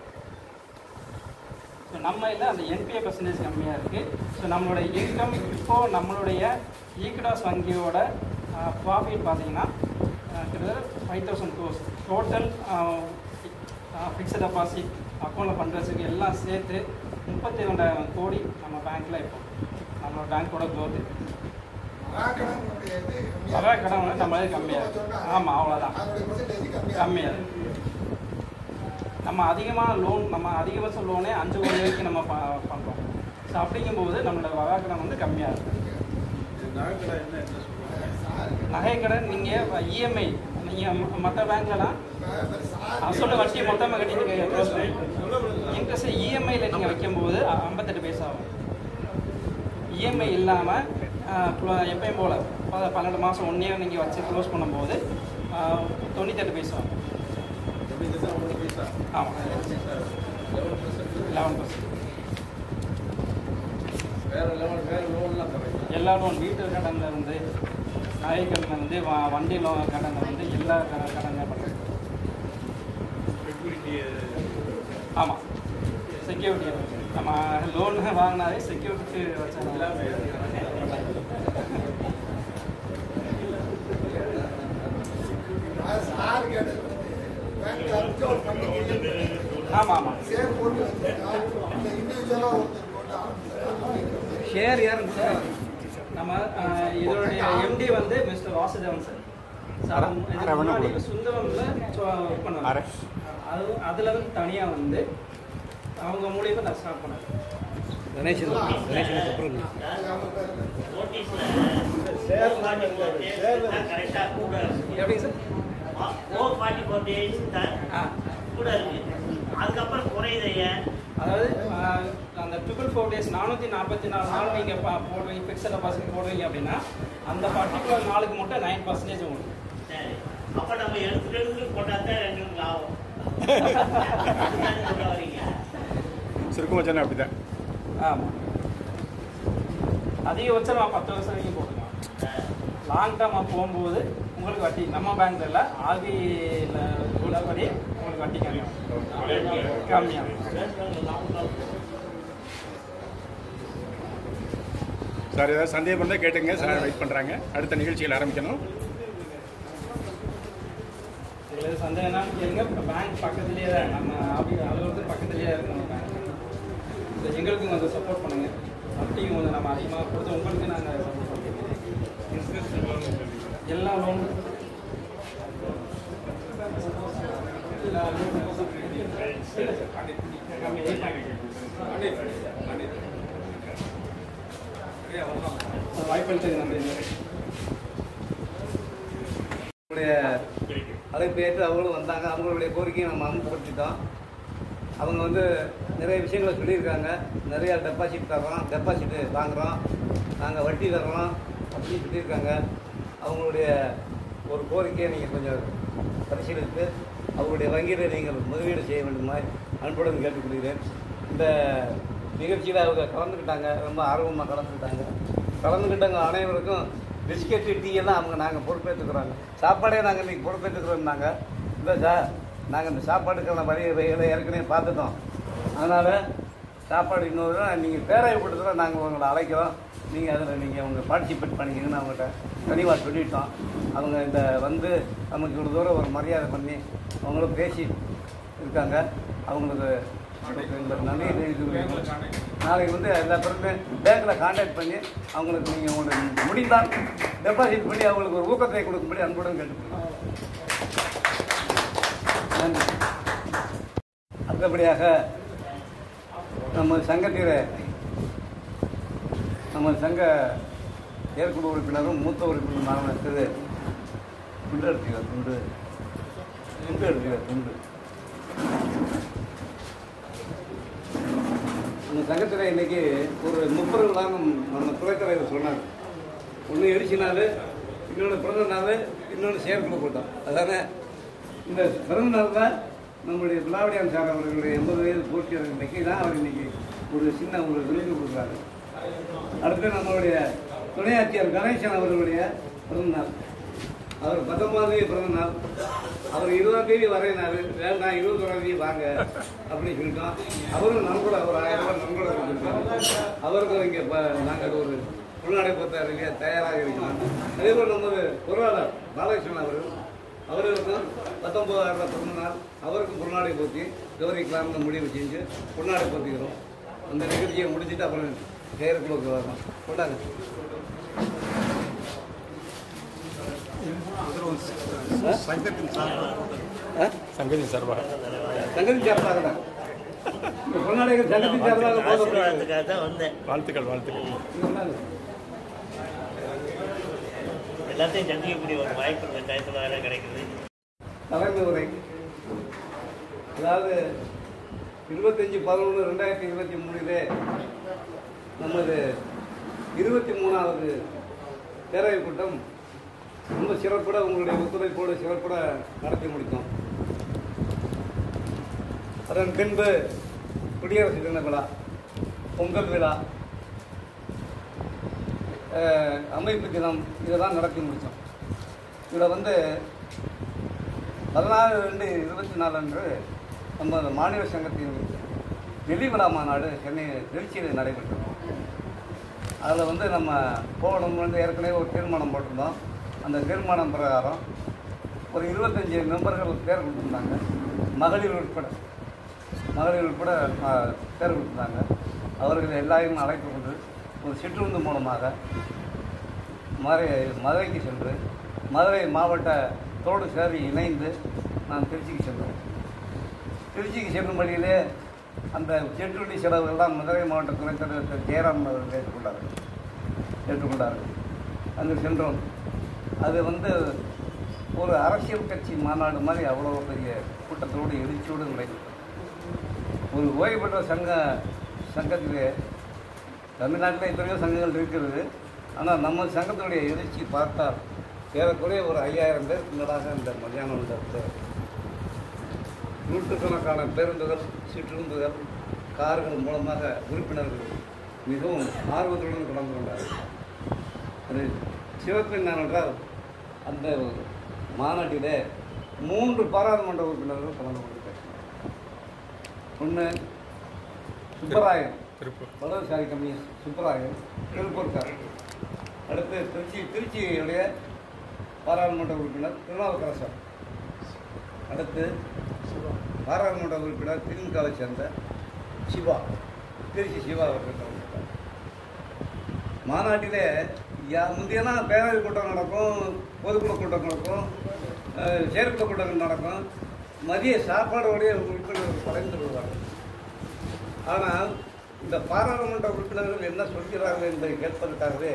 ஸோ நம்ம இல்லை அந்த என்பிஏ பர்சன்டேஜ் கம்மியாக இருக்குது ஸோ நம்மளுடைய இன்கம் இப்போது நம்மளுடைய ஈக்டாஸ் வங்கியோட ப்ராஃபிட் பார்த்தீங்கன்னா அஹ், கிட்டத்தட்ட five thousand crores total fixed deposit அக்கௌண்ட்டில் பண்ணுறதுக்கு எல்லாம் சேர்த்து முப்பத்தி ரெண்டாயிரம் கோடி நம்ம பேங்க்கில் இப்போ நம்மளோட பேங்க்கோட க்ரோத்து வராக்கடனுடைய இது கம்மியா வர கடன் வந்து நம்மளே கம்மியாக சொன்னா, ஆமாம் அவ்வளோதான் அதனுடைய percentage கம்மியா கம்மியாக நம்ம அதிகமான லோன் நம்ம அதிகபட்ச லோனே அஞ்சு கோடி வரைக்கும் நம்ம ப பண்ணுறோம் ஸோ அப்படிங்கும்போது நம்மளோட வகாக்கடன் வந்து கம்மியாக இருக்கும் நகைக்கடன் நீங்கள் இஎம்ஐ நீங்கள் மற்ற பேங்க்லலாம் அசோட வட்டி மொத்தமாக கட்டி நீங்கள் க்ளோஸ் பண்ணி இன்ட்ரெஸ்ட் இஎம்ஐயில் நீங்கள் வைக்கும்போது அ- ஐம்பத்தெட்டு பைசா ஆகும் இஎம்ஐ இல்லாமல் எப்பயும் போல் ப- பன்னெண்டு மாதம் ஒன் இயர் நீங்கள் வச்சு க்ளோஸ் பண்ணும்போது ஆஹ், தொண்ணூத்தெட்டு பைசா ஆகும் ஆமாம் லெவன் பர்சன்ட் எல்லா லோன் வீட்டு கடன்ல இருந்து நகை கடன்ல இருந்து வ- வண்டி லோன் கடன்ல இருந்து எல்லா க- கடன்லையும் பண்ணுறோம் ஆமாம் செக்யூரிட்டி நம்ம லோன் வாங்கினாலே செக்யூரிட்டி வச்சா சார் கேட்டது பேங்க்ல இருந்து ஒரு ஃபண்டு ஆமாம் ஆமாம் சேர் போட்டு வச்சிருக்கா இந்த இண்டிவிஜுவலாக ஒருத்தர் போட்டு ஆரம்பிச்சாரு ஷேர் யாரும் கொடுத்தாங்க நம்ம ஆஹ், இதோடைய எம்டி வந்து மிஸ்டர் வாசுதேவன் சார் சார் அரை- இதுக்கு அரை வேணா முன்னாடி கொடுங்க. சுந்தரம்ல ஒர்க் பண்ணாங்க அரை. அது அதில் வந்து தனியாக வந்து அவங்க மூலியமாக நான் ஸ்டார்ட் பண்ணேன் கணேசன் கணேசனுக்கு அப்புறம் நோட்டீஸ்ல சேர் கரெக்டா கூட எப்படிங்க sir four forty four days தான் ஆ கூட இருக்கு அதுக்கப்புறம் குறையுது ஏன் அதாவது ஆஹ், அந்த ட்ரிபிள் ஃபோர் டேஸ் நானூற்றி நாற்பத்தி நாலு நாள் நீங்கள் போடுவீங்க ஃபிக்ஸட் டெபாசிட் போடுவீங்க அப்படின்னா அந்த பர்டிகுலர் நாளுக்கு மட்டும் நைன் பர்சன்டேஜ் உங்களுக்கு சரி அப்ப நம்ம எடுத்துட்டு எடுத்துட்டு போட்டா தான் எங்களுக்கு லாபம் அதுதான் சொல்ல வரீங்க சுருக்கம் வச்சானே அப்படிதான் ஆமாம் அதிகபட்சம் நான் பத்து வருஷம் வரைக்கும் போட்டுக்கலாம் லாங் டேர்மாக போகும்போது உங்களுக்கு வட்டி நம்ம பேங்க்ல இல்லை ஆர்பியில் உள்ளபடி உங்களுக்கு வட்டி கம்மியாகும் கம்மியாகும் சார் ஏதாவது சந்தேகம் இருந்தால் கேட்டுங்க சார் வெயிட் பண்ணுறாங்க அடுத்த நிகழ்ச்சிகள் ஆரம்பிக்கணும் இதில் சந்தேகம்னா கேளுங்க இப்போ பேங்க் பக்கத்துலேயே தான் நம்ம ஆபி அலுவலகத்துக்கு பக்கத்துலேயே இருக்கு நம்ம பேங்க் ஸோ எங்களுக்கும் கொஞ்சம் சப்போர்ட் பண்ணுங்கள் வட்டியும் கொஞ்சம் நம்ம அதிகமாக கொடுத்து உங்களுக்கு நாங்கள் சப்போர்ட் பண்ணிக்கிறோம் எல்லா லோனும் எல்லா லோனும் இல்லை சார் கம்மி வாய்ப்பளித்தது நன்றி நம்முடைய அழைப்பு ஏற்று அவங்களும் வந்தாங்க அவங்களுடைய கோரிக்கையை நம்ம அமுல்படுத்திட்டோம் அவங்க வந்து நிறைய விஷயங்களை சொல்லியிருக்காங்க நிறையா டெபாசிட் தரோம் டெபாசிட்டு வாங்குகிறோம் நாங்கள் வட்டி தரோம் அப்படின்னு சொல்லியிருக்காங்க அவங்களுடைய ஒரு கோரிக்கையை நீங்கள் கொஞ்சம் பரிசீலித்து அவங்களுடைய வங்கியில் நீங்கள் முதலீடு செய்ய வேண்டுமாய் அன்புடன் கேட்டுக்கொள்கிறேன் இந்த நிகழ்ச்சியில் அவங்க கலந்துக்கிட்டாங்க ரொம்ப ஆர்வமாக கலந்துக்கிட்டாங்க கலந்துக்கிட்டவங்க அனைவருக்கும் பிஸ்கெட்டு டீ எல்லாம் அவங்க நாங்கள் பொறுப்பேற்றுக்கிறோங்க சாப்பாடே நாங்கள் இன்றைக்கி பொறுப்பேற்றுக்கிறோம்னாங்க இல்லை சார் நாங்கள் இந்த சாப்பாட்டுக்கான வழியை வகைகளை ஏற்கனவே பார்த்துட்டோம் அதனால் சாப்பாடு இன்னொரு நீங்கள் பேராயப்படுத்துகிறோம் நாங்கள் உங்களை அழைக்கிறோம் நீங்கள் அதில் நீங்கள் அவங்க பார்ட்டிசிபேட் பண்ணிக்கங்கன்னு அவங்ககிட்ட தெளிவாக சொல்லிட்டோம் அவங்க இந்த வந்து நமக்கு இவ்வளோ தூரம் ஒரு மரியாதை பண்ணி அவங்களும் பேசி இருக்காங்க அவங்களுக்கு இந்த நன்றி தெரிவித்துக் நாளைக்கு வந்து எல்லா பேருமே பேங்க்கில் கான்டாக்ட் பண்ணி அவங்களுக்கு நீங்கள் உங்களுக்கு முடிந்தால் டெபாசிட் பண்ணி அவங்களுக்கு ஒரு ஊக்கத்தை கொடுக்கும்படி அன்புடன் கேட்டுக்கொள்கிறேன் நன்றி அடுத்தபடியாக நம்ம சங்கத்தில் நம்ம சங்க செயற்குழு உறுப்பினரும் மூத்த உறுப்பினருமான திரு துண்டு எடுத்துக்கிறார் துண்டு துண்டு எடுத்துக்கிறார் துண்டு நம்ம சங்கத்தில் இன்னைக்கு ஒரு முப்பது விழாவும் நம்ம துறைத்தலைவர் சொன்னார் ஒன்று எழுச்சி நாள் இன்னொன்று பிறந்த நாள் இன்னொன்று செயற்குழு கூட்டம் அதானே இந்த பிறந்த நாள் தான் நம்முடைய பிளாவடியான் சார் அவர்களுடைய எண்பது வயது பூர்த்தி அடைந்த இன்னைக்கு தான் அவர் இன்னைக்கு ஒரு சின்ன ஒரு விருது கொடுக்குறாரு அடுத்து நம்மளுடைய துணை ஆட்சியர் கணேசன் அவர்களுடைய பிறந்த நாள் அவர் பத்தொன்பதாம் தேதி பிறந்த நாள் அவர் இருபதாம் தேதி வரைய நாள் வேண்டாம் இருபத்தொராம் தேதி வாங்க அப்படின்னு சொல்லிட்டோம் அவரும் நன்கொடை ஒரு ஆயிரம் ரூபாய் நன்கொடை கொடுத்துருக்காரு அவருக்கும் இங்கே இப்போ நாங்கள் ஒரு உள்நாடை பொறுத்த தயாராக இருக்கிறோம் அதே போல் நமது பொருளாளர் பாலகிருஷ்ணன் அவர்கள் அவர்களுக்கும் பத்தொன்பதாயிரம் ரூபாய் பிறந்த நாள் அவருக்கும் பொருளாடை போற்றி கௌரிக்கலாம்னு முடிவு செஞ்சு பொருளாடை போற்றிக்கிறோம் அந்த நிகழ்ச்சியை முடிச்சுட்டு அப்புறம் செயற்குழுக்கு வரணும் கொண்டாங்க சங்கத்தின் சார்பாக ஆ? சங்கதி சார்பாக சங்கதி சார்பாக தான் இந்த பொன்னாடைகள் சங்கதி சார்பாக போதும் ஆசீர்வாதத்துக்காக தான் வந்தேன் வாழ்த்துக்கள் வாழ்த்துக்கள் எல்லாத்தையும் சந்திக்கக்கூடிய ஒரு வாய்ப்பு இந்த டயத்தில் வேலை கிடைக்குது தலைமை உரை அதாவது இருபத்தஞ்சி பதினொன்று ரெண்டாயிரத்தி இருபத்தி மூணிலே நமது இருபத்தி மூணாவது பேரவைக் கூட்டம் ரொம்ப சிறப்புட உங்களுடைய ஒத்துழைப்போடு சிறப்புட நடத்தி முடித்தோம் அதன் பின்பு குடியரசு தின விழா பொங்கல் விழா அஹ், அமைப்பு தினம் இதெல்லாம் நடத்தி முடித்தோம் இதில் வந்து பதினாறு ரெண்டு இருபத்தி நாலு அன்று நம்ம அந்த மாநில சங்கத்தின் வெள்ளி விழா மாநாடு சென்னை திருச்சியில் நடைபெற்றது அதில் வந்து நம்ம போகணும் வந்து ஏற்கனவே ஒரு தீர்மானம் போட்டிருந்தோம் அந்த தீர்மானம் பிரகாரம் ஒரு இருபத்தஞ்சி மெம்பர்கள் பேர் கொடுத்துருந்தாங்க மகளிர் உட்பட மகளிர் உட்பட அஹ், பேர் கொடுத்துருந்தாங்க அவர்கள் எல்லாரையும் அழைத்து கொண்டு ஒரு சிற்றுந்து மூலமாக மதுரை மதுரைக்கு சென்று மதுரை மாவட்டத்தோடு சேரி இணைந்து நான் திருச்சிக்கு சென்றோம் திருச்சிக்கு செல்லும் வழியிலே அந்த சென்றுடி செலவுகள்லாம் மதுரை மாவட்ட துணைத் தலைவர் திரு ஜெயராம் அவர்கள் ஏற்றுக்கொண்டார்கள் ஏற்றுக்கொண்டார்கள் அங்கு சென்றோம் அது வந்து ஒரு அரசியல் கட்சி மாநாடு மாதிரி அவ்வளோ பெரிய கூட்டத்தோடு எழுச்சியோடு நடைபெற்றது ஒரு ஓய்வு பெற்ற சங்க சங்கத்திலே தமிழ்நாட்டில் எத்தனையோ சங்கங்கள் இருக்கிறது ஆனால் நம்ம சங்கத்தினுடைய எழுச்சி பார்த்தால் ஏறக்குறைய ஒரு ஐயாயிரம் பேர் முன்னதாக இந்த மத்தியானம் வந்து நூற்றுக்கணக்கான பேருந்துகள் சிற்றுந்துகள் கார்கள் மூலமாக உறுப்பினர்கள் மிகவும் ஆர்வத்துடன் கலந்து கொண்டார்கள் அது சிறப்பு என்னவென்றால் அந்த மாநாட்டிலே மூன்று பாராளுமன்ற உறுப்பினர்கள் கலந்து கொண்டு பேசினார் ஒன்று சுப்பராயன் திருப்பூர் வலதுசாரி கம்யூனிஸ்ட் சுப்பராயன் திருப்பூர்காரர் அடுத்து திருச்சி திருச்சியுடைய பாராளுமன்ற உறுப்பினர் திருநாவுக்கரசர் அடுத்து பாராளுமன்ற உறுப்பினர் திமுகவை சேர்ந்த சிவா திருச்சி சிவா அவர்கள் கலந்து கொண்டார். மாநாட்டிலே யா முந்தையெல்லாம் பேரவை கூட்டம் நடக்கும் பொதுக்குழு கூட்டம் நடக்கும் அஹ், செயற்குழு கூட்டங்கள் நடக்கும் மதிய சாப்பாடோடைய உறுப்பினர்கள் கலந்து கொள்வார்கள் ஆனால் இந்த பாராளுமன்ற உறுப்பினர்கள் என்ன சொல்கிறார்கள் என்பதை கேட்பதற்காகவே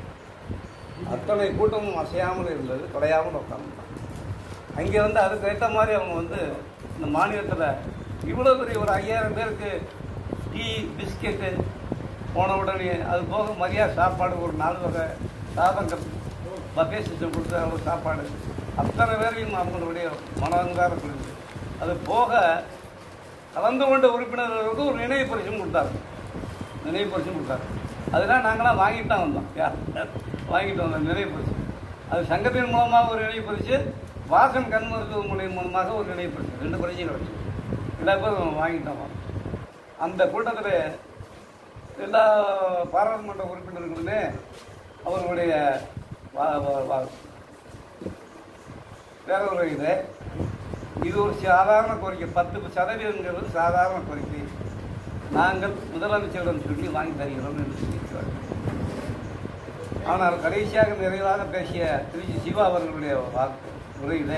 அத்தனை கூட்டமும் அசையாமல் இருந்தது குறையாமல் உட்கார்ந்தாங்க அங்கே வந்து அதுக்கு ஏற்ற மாதிரி அவங்க வந்து இந்த மாநிலத்தில் இவ்வளோ பெரிய ஒரு ஐயாயிரம் பேருக்கு டீ பிஸ்கெட்டு போன உடனே அது போக மதிய சாப்பாடு ஒரு நாலு வகை சாதங்கள் பஃபே சிஸ்டம் கொடுத்து அவங்க சாப்பாடு அத்தனை பேரையும் அவங்களுடைய மனங்கார கொடுத்து அது போக கலந்து கொண்ட உறுப்பினர்களுக்கு ஒரு நினைவு பரிசும் கொடுத்தாங்க நினைவு பரிசும் கொடுத்தாங்க அதெல்லாம் நாங்களாம் வாங்கிட்டு தான் வந்தோம் யார் வாங்கிட்டு வந்தோம் நினைவு பரிசு அது சங்கத்தின் மூலமாக ஒரு நினைவு பரிசு வாசன் கண் மருத்துவமனை மூலமாக ஒரு நினைவு பரிசு ரெண்டு பரிசையும் கிடச்சி எல்லா பேரும் வாங்கிட்டு தான் வந்தோம் அந்த கூட்டத்தில் எல்லா பாராளுமன்ற உறுப்பினர்களுமே அவர்களுடைய வா- வா- வா- வேற ஒரு இது இது ஒரு சாதாரண கோரிக்கை பத்து சதவீதங்கிறது சாதாரண கோரிக்கை நாங்கள் முதலமைச்சரிடம் சொல்லி வாங்கி தருகிறோம் என்று சொல்லியிருக்கிறார்கள் ஆனால் கடைசியாக நிறைவாக பேசிய திருச்சி சிவா அவர்களுடைய வாக்கு உரையிலே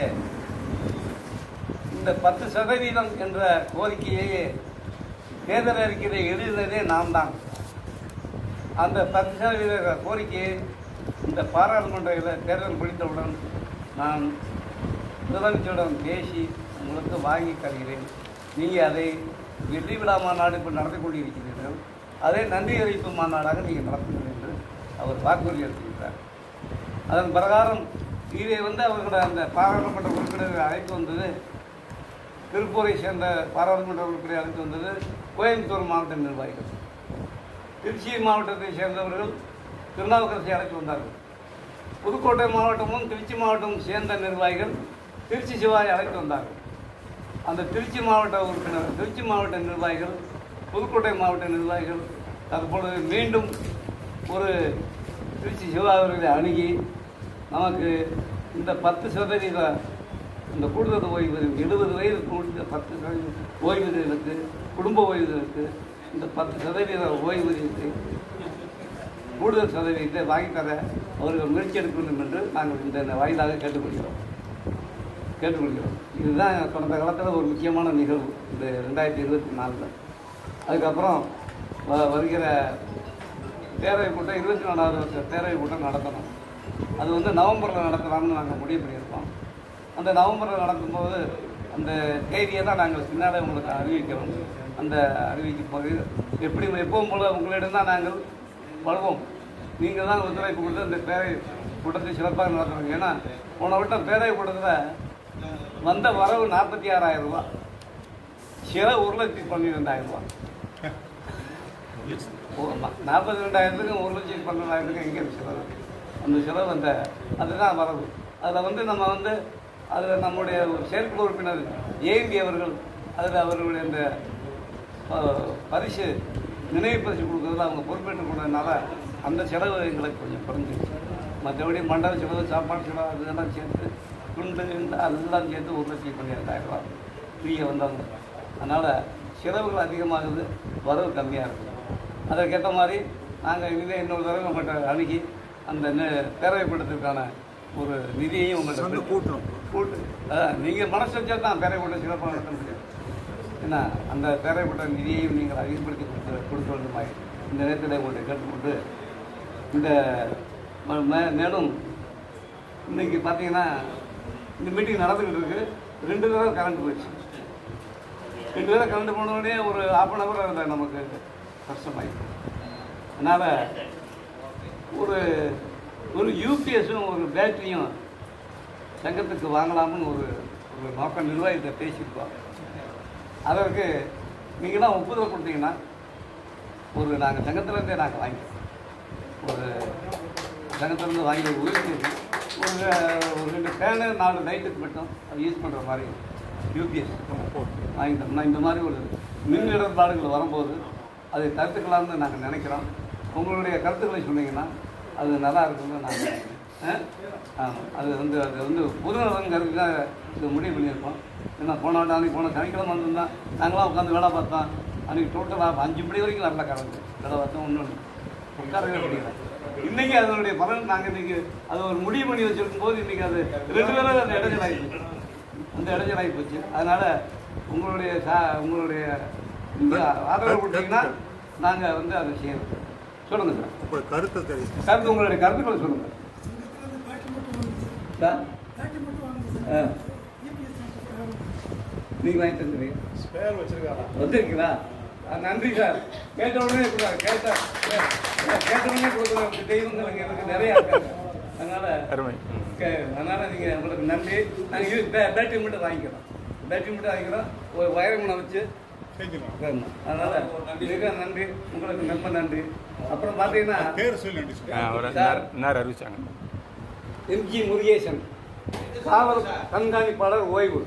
இந்த பத்து சதவீதம் என்ற கோரிக்கையை தேர்தல் அறிக்கையை எழுதினதே நாம் தான் அந்த பத்து சதவீத கோரிக்கையை இந்த பாராளுமன்ற இல- தேர்தல் முடிந்தவுடன் நான் முதலமைச்சரிடம் பேசி உங்களுக்கு வாங்கி தருகிறேன் நீங்கள் அதை வெள்ளி விழா மாநாடு இப்போ நடத்தி கொண்டிருக்கிறீர்கள் அதை நன்றி அறிவிப்பு மாநாடாக நீங்கள் நடத்துங்கள் என்று அவர் வாக்குறுதி அளித்திருக்கிறார் அதன் பிரகாரம் இதை வந்து அவர்களோட அந்த பாராளுமன்ற உறுப்பினர்கள் அழைத்து வந்தது திருப்பூரை சேர்ந்த பாராளுமன்ற உறுப்பினர் அழைத்து வந்தது கோயம்புத்தூர் மாவட்ட நிர்வாகிகள் திருச்சி மாவட்டத்தை சேர்ந்தவர்கள் திருநாவுக்கரசை அழைத்து வந்தார்கள் புதுக்கோட்டை மாவட்டமும் திருச்சி மாவட்டமும் சேர்ந்த நிர்வாகிகள் திருச்சி சிவாயை அழைத்து வந்தார்கள் அந்த திருச்சி மாவட்ட உறுப்பினர் திருச்சி மாவட்ட நிர்வாகிகள் புதுக்கோட்டை மாவட்ட நிர்வாகிகள் தற்பொழுது மீண்டும் ஒரு திருச்சி சிவா அவர்களை அணுகி நமக்கு இந்த பத்து சதவீத இந்த கூடுதல் ஓய்வு எழுபது வயது கூடுத பத்து சதவீத ஓய்வூதியர்களுக்கு குடும்ப ஓய்வூதியர்களுக்கு இந்த பத்து சதவீத ஓய்வூதியத்தை கூடுதல் சதவீதத்தை வாங்கி தர அவர்கள் முயற்சி எடுக்க வேண்டும் என்று நாங்கள் இந்த வாயிலாக கேட்டுக்கொள்கிறோம் கேட்டுக்கொள்கிறோம் இதுதான் கடந்த காலத்தில் ஒரு முக்கியமான நிகழ்வு இந்த ரெண்டாயிரத்தி இருபத்தி நாலில் அதுக்கப்புறம் வ- வருகிற பேரவை கூட்டம் இருபத்தி நாலாவது வருஷ பேரவை கூட்டம் நடத்தணும் அது வந்து நவம்பரில் நடத்தலாம்னு நாங்கள் முடிவு பண்ணியிருக்கோம் அந்த நவம்பரில் நடக்கும்போது அந்த தேதியை தான் நாங்கள் பின்னாலே உங்களுக்கு அறிவிக்கிறோம் அந்த அறிவிக்கும் போது எப்படி எப்பவும் போல உங்களிடம் தான் நாங்கள் வருவோம் நீங்கள் தான் ஒத்துழைப்பு கொடுத்து அந்த பேரை கூட்டத்தை சிறப்பாக நடத்துறீங்க ஏன்னா போன வட்டம் பேரவை கூட்டத்தில் வந்த வரவு நாற்பத்தி ஆறாயிரம் ரூபாய் சில ஒரு லட்சத்தி பன்னிரெண்டாயிரம் ரூபாய் நாற்பத்தி ரெண்டாயிரத்துக்கும் ஒரு லட்சத்தி பன்னெண்டாயிரத்துக்கும் எங்கே செலவு அந்த செலவு அந்த அதுதான் வரவு அதில் வந்து நம்ம வந்து அதில் நம்முடைய ஒரு செயற்குழு உறுப்பினர் ஏஎம்பி அவர்கள் அதில் அவர்களுடைய அந்த அஹ், பரிசு நினைவு பரிசு கொடுக்கறதுல அவங்க பொறுப்பேற்றுக் கொண்டதுனால அந்த செலவு எங்களுக்கு கொஞ்சம் குறைஞ்சிருச்சு மற்றபடி மண்டல செலவு சாப்பாடு செலவு அதெல்லாம் சேர்த்து துண்டு கிண்டு எல்லாம் சேர்த்து ஒரு லட்சத்தி பன்னிரெண்டாயிரம் ரூபா ஃப்ரீயாக வந்தாங்க அதனால் செலவுகள் அதிகமாகுது வரவு கம்மியாக இருக்குது அதற்கேற்ற மாதிரி நாங்கள் இனிமேல் இன்னொரு தடவை உங்கள்கிட்ட அணுகி அந்த நெ- பேரவைக்கூட்டத்திற்கான ஒரு நிதியையும் உங்கள்கிட்ட கூட்டணும் கூட்டு நீங்கள் மனசு வச்சா தான் பேரவைக்கூட்டம் சிறப்பாக நடத்த முடியும் என்ன அந்த பேரவைக்கூட்ட நிதியையும் நீங்கள் அதிகப்படுத்தி கொடுத்து கொடுக்க வேண்டுமாய் இந்த நேரத்தில் உங்கள்கிட்ட கேட்டுக்கொண்டு இந்த ம- மே- மேலும் இன்னைக்கு பார்த்தீங்கன்னா இந்த மீட்டிங் நடந்துக்கிட்டு இருக்கு ரெண்டு தடவை கரண்ட் போயிடுச்சு ரெண்டு தடவை கரண்ட் போன உடனே ஒரு ஹாஃப் அன் ஹவர் அதில் நமக்கு கஷ்டமாயிடுச்சு அதனால் ஒரு ஒரு யூபிஎஸும் ஒரு பேட்டரியும் சங்கத்துக்கு வாங்கலாம்னு ஒரு ஒரு நோக்கம் நிர்வாகத்தை பேசியிருக்கோம் அதற்கு நீங்களாம் ஒப்புதல் கொடுத்தீங்கன்னா ஒரு நாங்கள் சங்கத்திலேருந்தே நாங்கள் வாங்கிக்கிறோம் ஒரு சங்கத்திலேருந்து வாங்கி ஒரு உறுதி ஒரு ஒரு ரெண்டு ஃபேனு நாலு லைட்டுக்கு மட்டும் அது யூஸ் பண்ணுற மாதிரி யூபிஎஸ் வாங்கிட்டோம்னா இந்த மாதிரி ஒரு மின் இடர்பாடுகள் வரும்போது அதை தடுத்துக்கலாம்னு நாங்கள் நினைக்கிறோம் உங்களுடைய கருத்துக்களை சொன்னீங்கன்னா அது நல்லா இருக்கும்னு நாங்கள் ஆமாம் அது வந்து அது வந்து பொதுநலன் கருதி தான் இது முடிவு பண்ணியிருக்கோம் ஏன்னா போன வாட்டி அன்றைக்கி போன சனிக்கிழமை வந்திருந்தா நாங்களாம் உட்காந்து வேலை பார்த்தோம் அன்றைக்கி டோட்டலாக அஞ்சு மணி வரைக்கும் வரல கரண்ட் வேலை பார்த்தோம் ஒன்று உட்காரவே முடியல இன்னைக்கு அதனுடைய பலன் நாங்கள் இன்னைக்கு அது ஒரு முடிவு பண்ணி வச்சிருக்கும் போது இன்னைக்கு அது ரெண்டு பேரும் அந்த இடைஞ்சல் ஆகிடுச்சு அந்த இடைஞ்சல் ஆகி போச்சு அதனால உங்களுடைய சா உங்களுடைய நீங்க ஆதரவு கொடுத்தீங்கன்னா நாங்கள் வந்து அதை செய்யணும் சொல்லுங்க சார் உங்கள் கருத்தை தெரியும் கருத்து உங்களுடைய கருத்துக்களை சொல்லுங்க சார் ஆ. நீங்க வாங்கி தந்துடுறீங்க ஸ்பேர் வச்சிருக்காரா வந்திருக்கீங்களா ஆ, நன்றி சார் கேட்ட உடனே கொடுக்குறாங்க கேட்ட கே- கேட்ட உடனே கொடுக்குறாங்க தெய்வங்கள் இங்க எனக்கு நிறைய இருக்காங்க அதனால அருமை கே- அதனால நீங்க உங்களுக்கு நன்றி நாங்கள் இது பே- பேட்டரி மட்டும் வாங்கிக்கிறோம் பேட்டரி மட்டும் வாங்கிக்கிறோம் ஒரு வயரமனை வச்சு செஞ்சிடலாம் தரணும். அதனால மிக நன்றி உங்களுக்கு ரொம்ப நன்றி அப்புறம் பார்த்தீங்கன்னா பேர் சொல்லி நன்றி ஆ, ஒரு நேர் நேரம் அறிவிச்சாங்க எம்ஜி முருகேசன் காவல் கண்காணிப்பாளர் ஓய்வு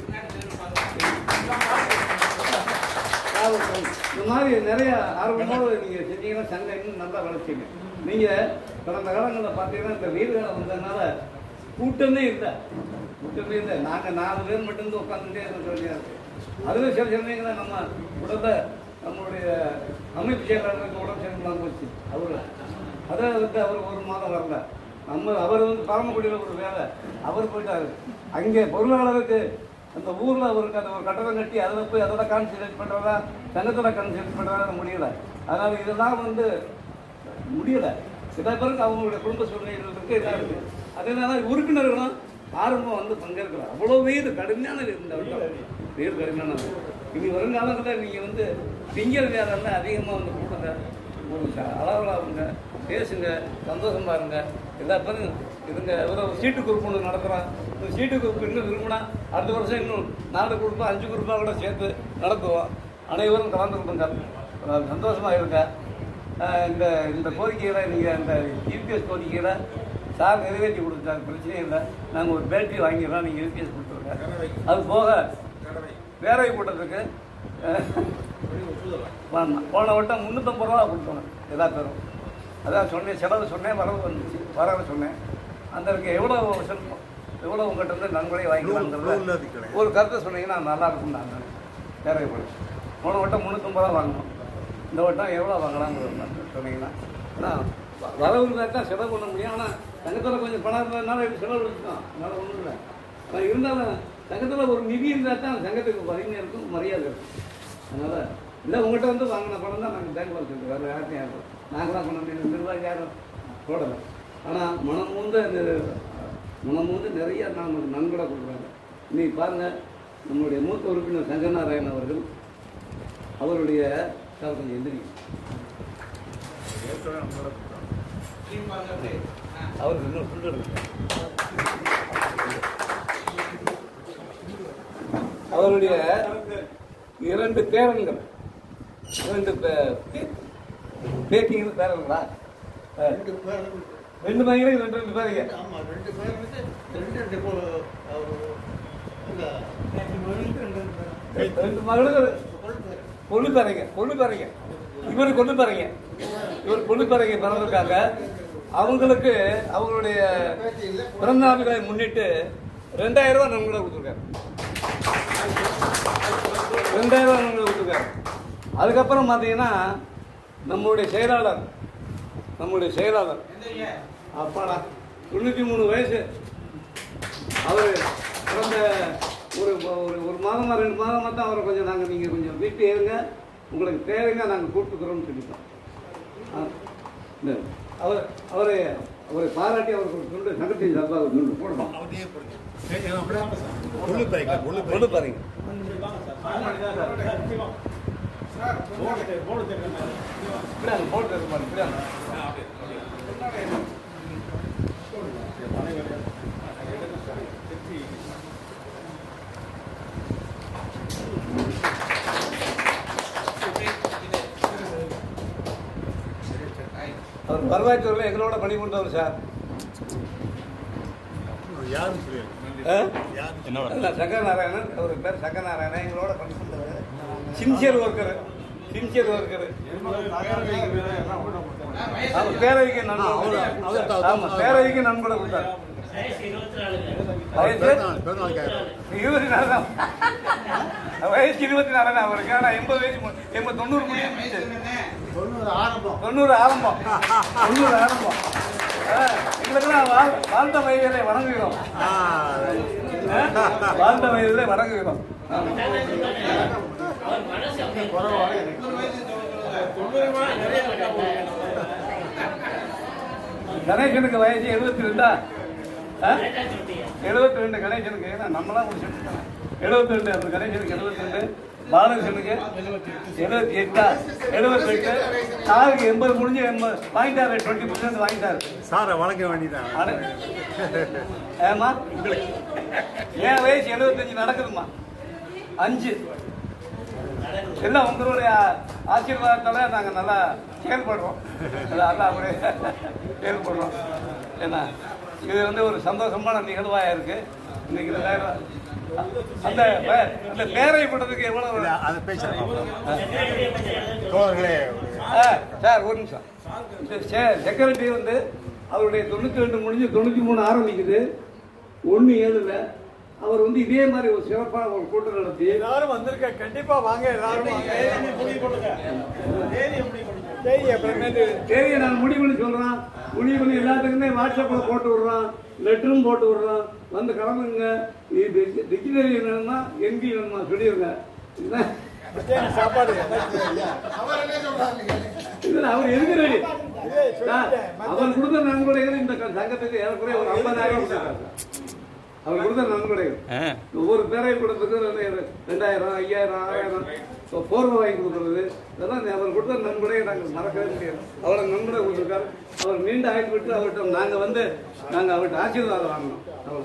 காவல் கண்- இந்த மாதிரி நிறைய ஆர்வமோடு நீங்கள் செஞ்சீங்கன்னா சங்கம் இன்னும் நல்லா வளர்ச்சிங்க நீங்கள் கடந்த காலங்களில் பார்த்தீங்கன்னா இந்த வெயில் காலம் வந்ததுனால கூட்டமே இல்லை கூட்டமே இல்லை நாங்கள் நாலு பேர் மட்டும்தான் உட்காந்துட்டே இருக்க வேண்டியது இருக்கு அதில் சில சமயங்களில் நம்ம உடல்ல நம்மளுடைய அமைப்பு செயலாளருக்கு உடம்பு சரியில்லாமல் போச்சு அவர் அதை வந்து அவர் ஒரு மாதம் வரல நம்ம அவர் வந்து பரமக்குடியில் ஒரு வேலை அவர் போயிட்டாரு அங்கே பொருளாளருக்கு அந்த ஊரில் அவருக்கு அந்த ஒரு கட்டடம் கட்டி அதில் போய் அதோட கான்சன்ட்ரேட் பண்ணுறதா சங்கத்தோட கான்சன்ட்ரேட் பண்ணுறதா முடியல அதனால் இதெல்லாம் வந்து முடியல சில பேருக்கு அவங்களுடைய குடும்ப சூழ்நிலைகள் இருக்கு இதாக இருக்கு அதனால உறுப்பினர்களும் ஆரம்பம் வந்து பங்கேற்கிறோம் அவ்வளோ வெயில் கடுமையான இந்த வருடம் வெயில் கடுமையானது இனி வருங்காலத்தில் நீங்கள் வந்து திங்கள் நேரம்ல அதிகமாக வந்து கூட்டுங்க ஒரு ச- அளவில் ஆகுங்க பேசுங்க சந்தோஷமா இருங்க எல்லா பேரும் இதுங்க ஒரு சீட்டு குரூப் ஒன்று நடத்துகிறோம் இந்த சீட்டு குரூப் இன்னும் விரும்பினா அடுத்த வருஷம் இன்னும் நாலு குரூப்பா அஞ்சு குரூப்பாக கூட சேர்த்து நடத்துவோம் அனைவரும் கலந்துக்கிட்டுங்க சந்தோஷமாக இருங்க ஆஹ் இந்த இந்த கோரிக்கைகளை நீங்கள் இந்த யூபிஎஸ் கோரிக்கைகளை சார் நிறைவேற்றி கொடுத்தாங்க பிரச்சனையே இல்லை நாங்கள் ஒரு பேட்டரி வாங்கிடுறோம் நீங்கள் யூபிஎஸ் கொடுத்துருங்க அது போக வேலை கூட்டத்துக்கு ஆஹ், வாங்க. போன வட்டம் முந்நூற்றம்பது ரூபா கொடுத்தோம் எல்லா பேரும் அதான் சொன்னேன் செலவு சொன்னேன் வரவு வந்துச்சு வரவு சொன்னேன் அந்த இருக்கு எவ்வளோ செல்வம் எவ்வளோ உங்கள்கிட்ட இருந்து நன்கொடை வாங்கிக்கலாங்கிறத ஒரு கருத்தை சொன்னீங்கன்னா நல்லா இருக்கும் நாங்கள் தேவைப்படும் போன வட்டம் முந்நூற்றம்பது ரூபா வாங்கணும் இந்த வட்டம் எவ்வளோ வாங்கலாங்கிறது மட்டும் சொன்னீங்கன்னா ஏன்னா வ- வரவு இருந்தால் தான் செலவு பண்ண முடியும் ஆனால் தங்கத்தில் கொஞ்சம் பணம் இருந்ததுனால இப்படி செலவு எடுத்துட்டோம் அதனால ஒன்றும் இல்லை ஆனால் இருந்தாலும் சங்கத்தில் ஒரு நிதி இருந்தால் தான் சங்கத்துக்கு வலிமை இருக்கும் மரியாதை இருக்கும் அதனால் இல்லை உங்கள்கிட்ட வந்து வாங்கின பணம் தான் நாங்கள் பேங்க்கில் வச்சுருக்கோம் வேறு யார்ட்டையும் யாரும் நாங்களாம் பண்ண முடியும் நிர்வாகி யாரும் போடலை ஆனால் மனம் மூந்த இந்த மனம் மூந்து நிறைய நமக்கு நன்கொடை கொடுக்குறாங்க இன்னைக்கு பாருங்கள் நம்மளுடைய மூத்த உறுப்பினர் சங்கநாராயணன் அவர்கள் அவருடைய சார் கொஞ்சம் எந்திரிக்கும் அவருக்கு இன்னும் சொல்லிடுங்க அவருடைய இரண்டு பேரன்கள் இரண்டு பேக்கிங் பேரன்களா ரெண்டு பேருக்கு ரெண்டு பையனுக்கு ரெண்டு ரெண்டு பேருங்க ஆமா ரெண்டு பேருக்கு ரெண்டு ரெண்டு போ- அவரு இந்த ரெண்டு மகளுக்கு பொண்ணு பேரைங்க பொண்ணு பேரைங்க இவர் கொண்டு பேரைங்க இவர் பொண்ணு பேரைங்க பிறந்திருக்காங்க அவங்களுக்கு அவங்களுடைய பிறந்த நாட்களை முன்னிட்டு ரெண்டாயிரம் ரூபாய் நன்கொடை கொடுத்துருக்காரு ரெண்டாயிரம் ரூபாய் நன்கொடை கொடுத்துருக்காரு அதுக்கப்புறம் பார்த்தீங்கன்னா நம்மளுடைய செயலாளர் நம்முடைய செயலாளர் அப்பாடா தொண்ணூற்றி மூணு வயசு அவர் பிறந்த ஒரு ஒரு ஒரு மாதமா ரெண்டு மாதமாக தான் அவரை கொஞ்சம் நாங்கள் நீங்கள் கொஞ்சம் வீட்டு இருங்க உங்களுக்கு தேவைங்க நாங்கள் கூப்பிட்டுக்கிறோம்னு சொல்லிட்டோம் ஆ, இந்த அவர் அவரை அவரை பாராட்டி அவருக்கு ஒரு துண்டு சங்கத்தின் சார்பாக ஒரு துண்டு போடணும் கொண்டு பாருங்க இப்படியாங்க போட்டு இருக்கு பாருங்க இப்படியாங்க அவர் வருவாய்த்துறையில் எங்களோட பணிபுரிந்தவர் சார் ஆ? இல்ல, சங்கரநாராயணன் அவர் பேர் சங்கரநாராயணன் எங்களோட பணிபுரிந்தவர் சின்சியர் ஒர்க்கர் சின்சியர் ஒர்க்கர் அவர் பேரவைக்கு நண்பர் ஆமா பேரவைக்கு நண்பரை கொடுத்தார் வயசு இருபத்தி நாலுங்க வயசு இருபத்தி நாலு தான் வயசு இருபத்தி நாலு தான் அவருக்கு ஆனால் எண்பது வயசு மு- எண்பது தொண்ணூறு முடியும் தொண்ணூறு ஆரம்பம் தொண்ணூறு ஆரம்பம் தொண்ணூறு ஆரம்பம் ஆ, எங்களுக்கெல்லாம் வாழ்- வாழ்ந்த வயதிலே வணங்குகிறோம் ஆ, வாழ்ந்த வயதிலே வணங்குகிறோம் ஆமா. அவர் மனசு அப்படி கணேசனுக்கு வயசு எழுபத்தி ரெண்டா கரெக்டா சொல்லிட்டீங்க. எழுபத்தி ரெண்டு கணேசனுக்கு ஏன்னா நம்மளாம் ஒரு எழுபத்தி ரெண்டு அந்த கணேசனுக்கு எழுபத்தி ரெண்டு பாலகிருஷ்ணனுக்கு எழுபத்தி எட்டா எழுபத்தி எட்டு சாருக்கு எண்பது முடிஞ்சு எண்பது வாங்கிட்டாரு டுவெண்ட்டி பர்சன்ட் வாங்கிட்டாரு சாரை வணங்க வேண்டியதான் அட. ஏம்மா என் வயசு எழுபத்தஞ்சு நடக்குதும்மா அஞ்சு எல்லாம் உங்களுடைய ஆசீர்வாதத்தால நாங்கள் நல்லா செயல்படுறோம் அது அதான் அப்படியே செயல்படுறோம் ஏன்னா இது வந்து ஒரு சந்தோஷமான நிகழ்வாக இருக்கு இன்னைக்கு ரெண்டாயிரம் அந்த பே- அந்த பேரை படுறதுக்கு எவ்வளவு அதை பேசுறேன் செக்ரட்டரியை பத்தி எழுதுறது தோழர்களே ஆ, சார் ஒரு நிமிஷம் இந்த செக்ரட்டரி வந்து அவருடைய தொண்ணூற்றி ரெண்டு முடிஞ்சு தொண்ணூற்றி மூணு ஆரம்பிக்குது ஒன்று ஏழுல அவர் வந்து இதே மாதிரி ஒரு சிறப்பான ஒரு கூட்டம் நடத்தி எல்லாரும் வந்திருக்க கண்டிப்பா வாங்க எல்லாரும் வாங்க சரி அப்புறமேட்டு தேதியை நான் முடிவு பண்ணி சொல்றேன் முடிவு பண்ணி எல்லாத்துக்குமே வாட்ஸ்அப்ல போட்டு விடுறான் லெட்டரும் போட்டு விடுறான் வந்து கலந்துங்க இது டிக்ஷனரி வேணுமா எம்பி வேணுமா சொல்லிடுங்க இதுதான் மத்தியானம் சாப்பாடு அவர் என்ன சொல்றாரு இதுல அவர் எதுக்கு ரெடி இதே சார், சொல்லிட்டேன் அவர் கொடுத்த நன்கொடைகள் இந்த க- சங்கத்துக்கு ஏறக்குறைய ஒரு ஐம்பதாயிரம் கொடுத்தாரு அவர் கொடுத்த நன்கொடைகள் ஒவ்வொரு பேரை கொடுத்ததுக்கு ரெண்டு- ரெண்டாயிரம் ஐயாயிரம் ஆறாயிரம் இப்போ போர்வை வாங்கி கொடுக்குறது இதெல்லாம் அவர் கொடுத்த நன்கொடையை நாங்கள் மறக்கவே முடியாது அவரை நன்கொடை கொடுத்துருக்காரு அவர் நீண்ட ஆயுள் விட்டு அவர்கிட்ட நாங்கள் வந்து நாங்கள் அவர்கிட்ட ஆசீர்வாதம் வாங்கினோம்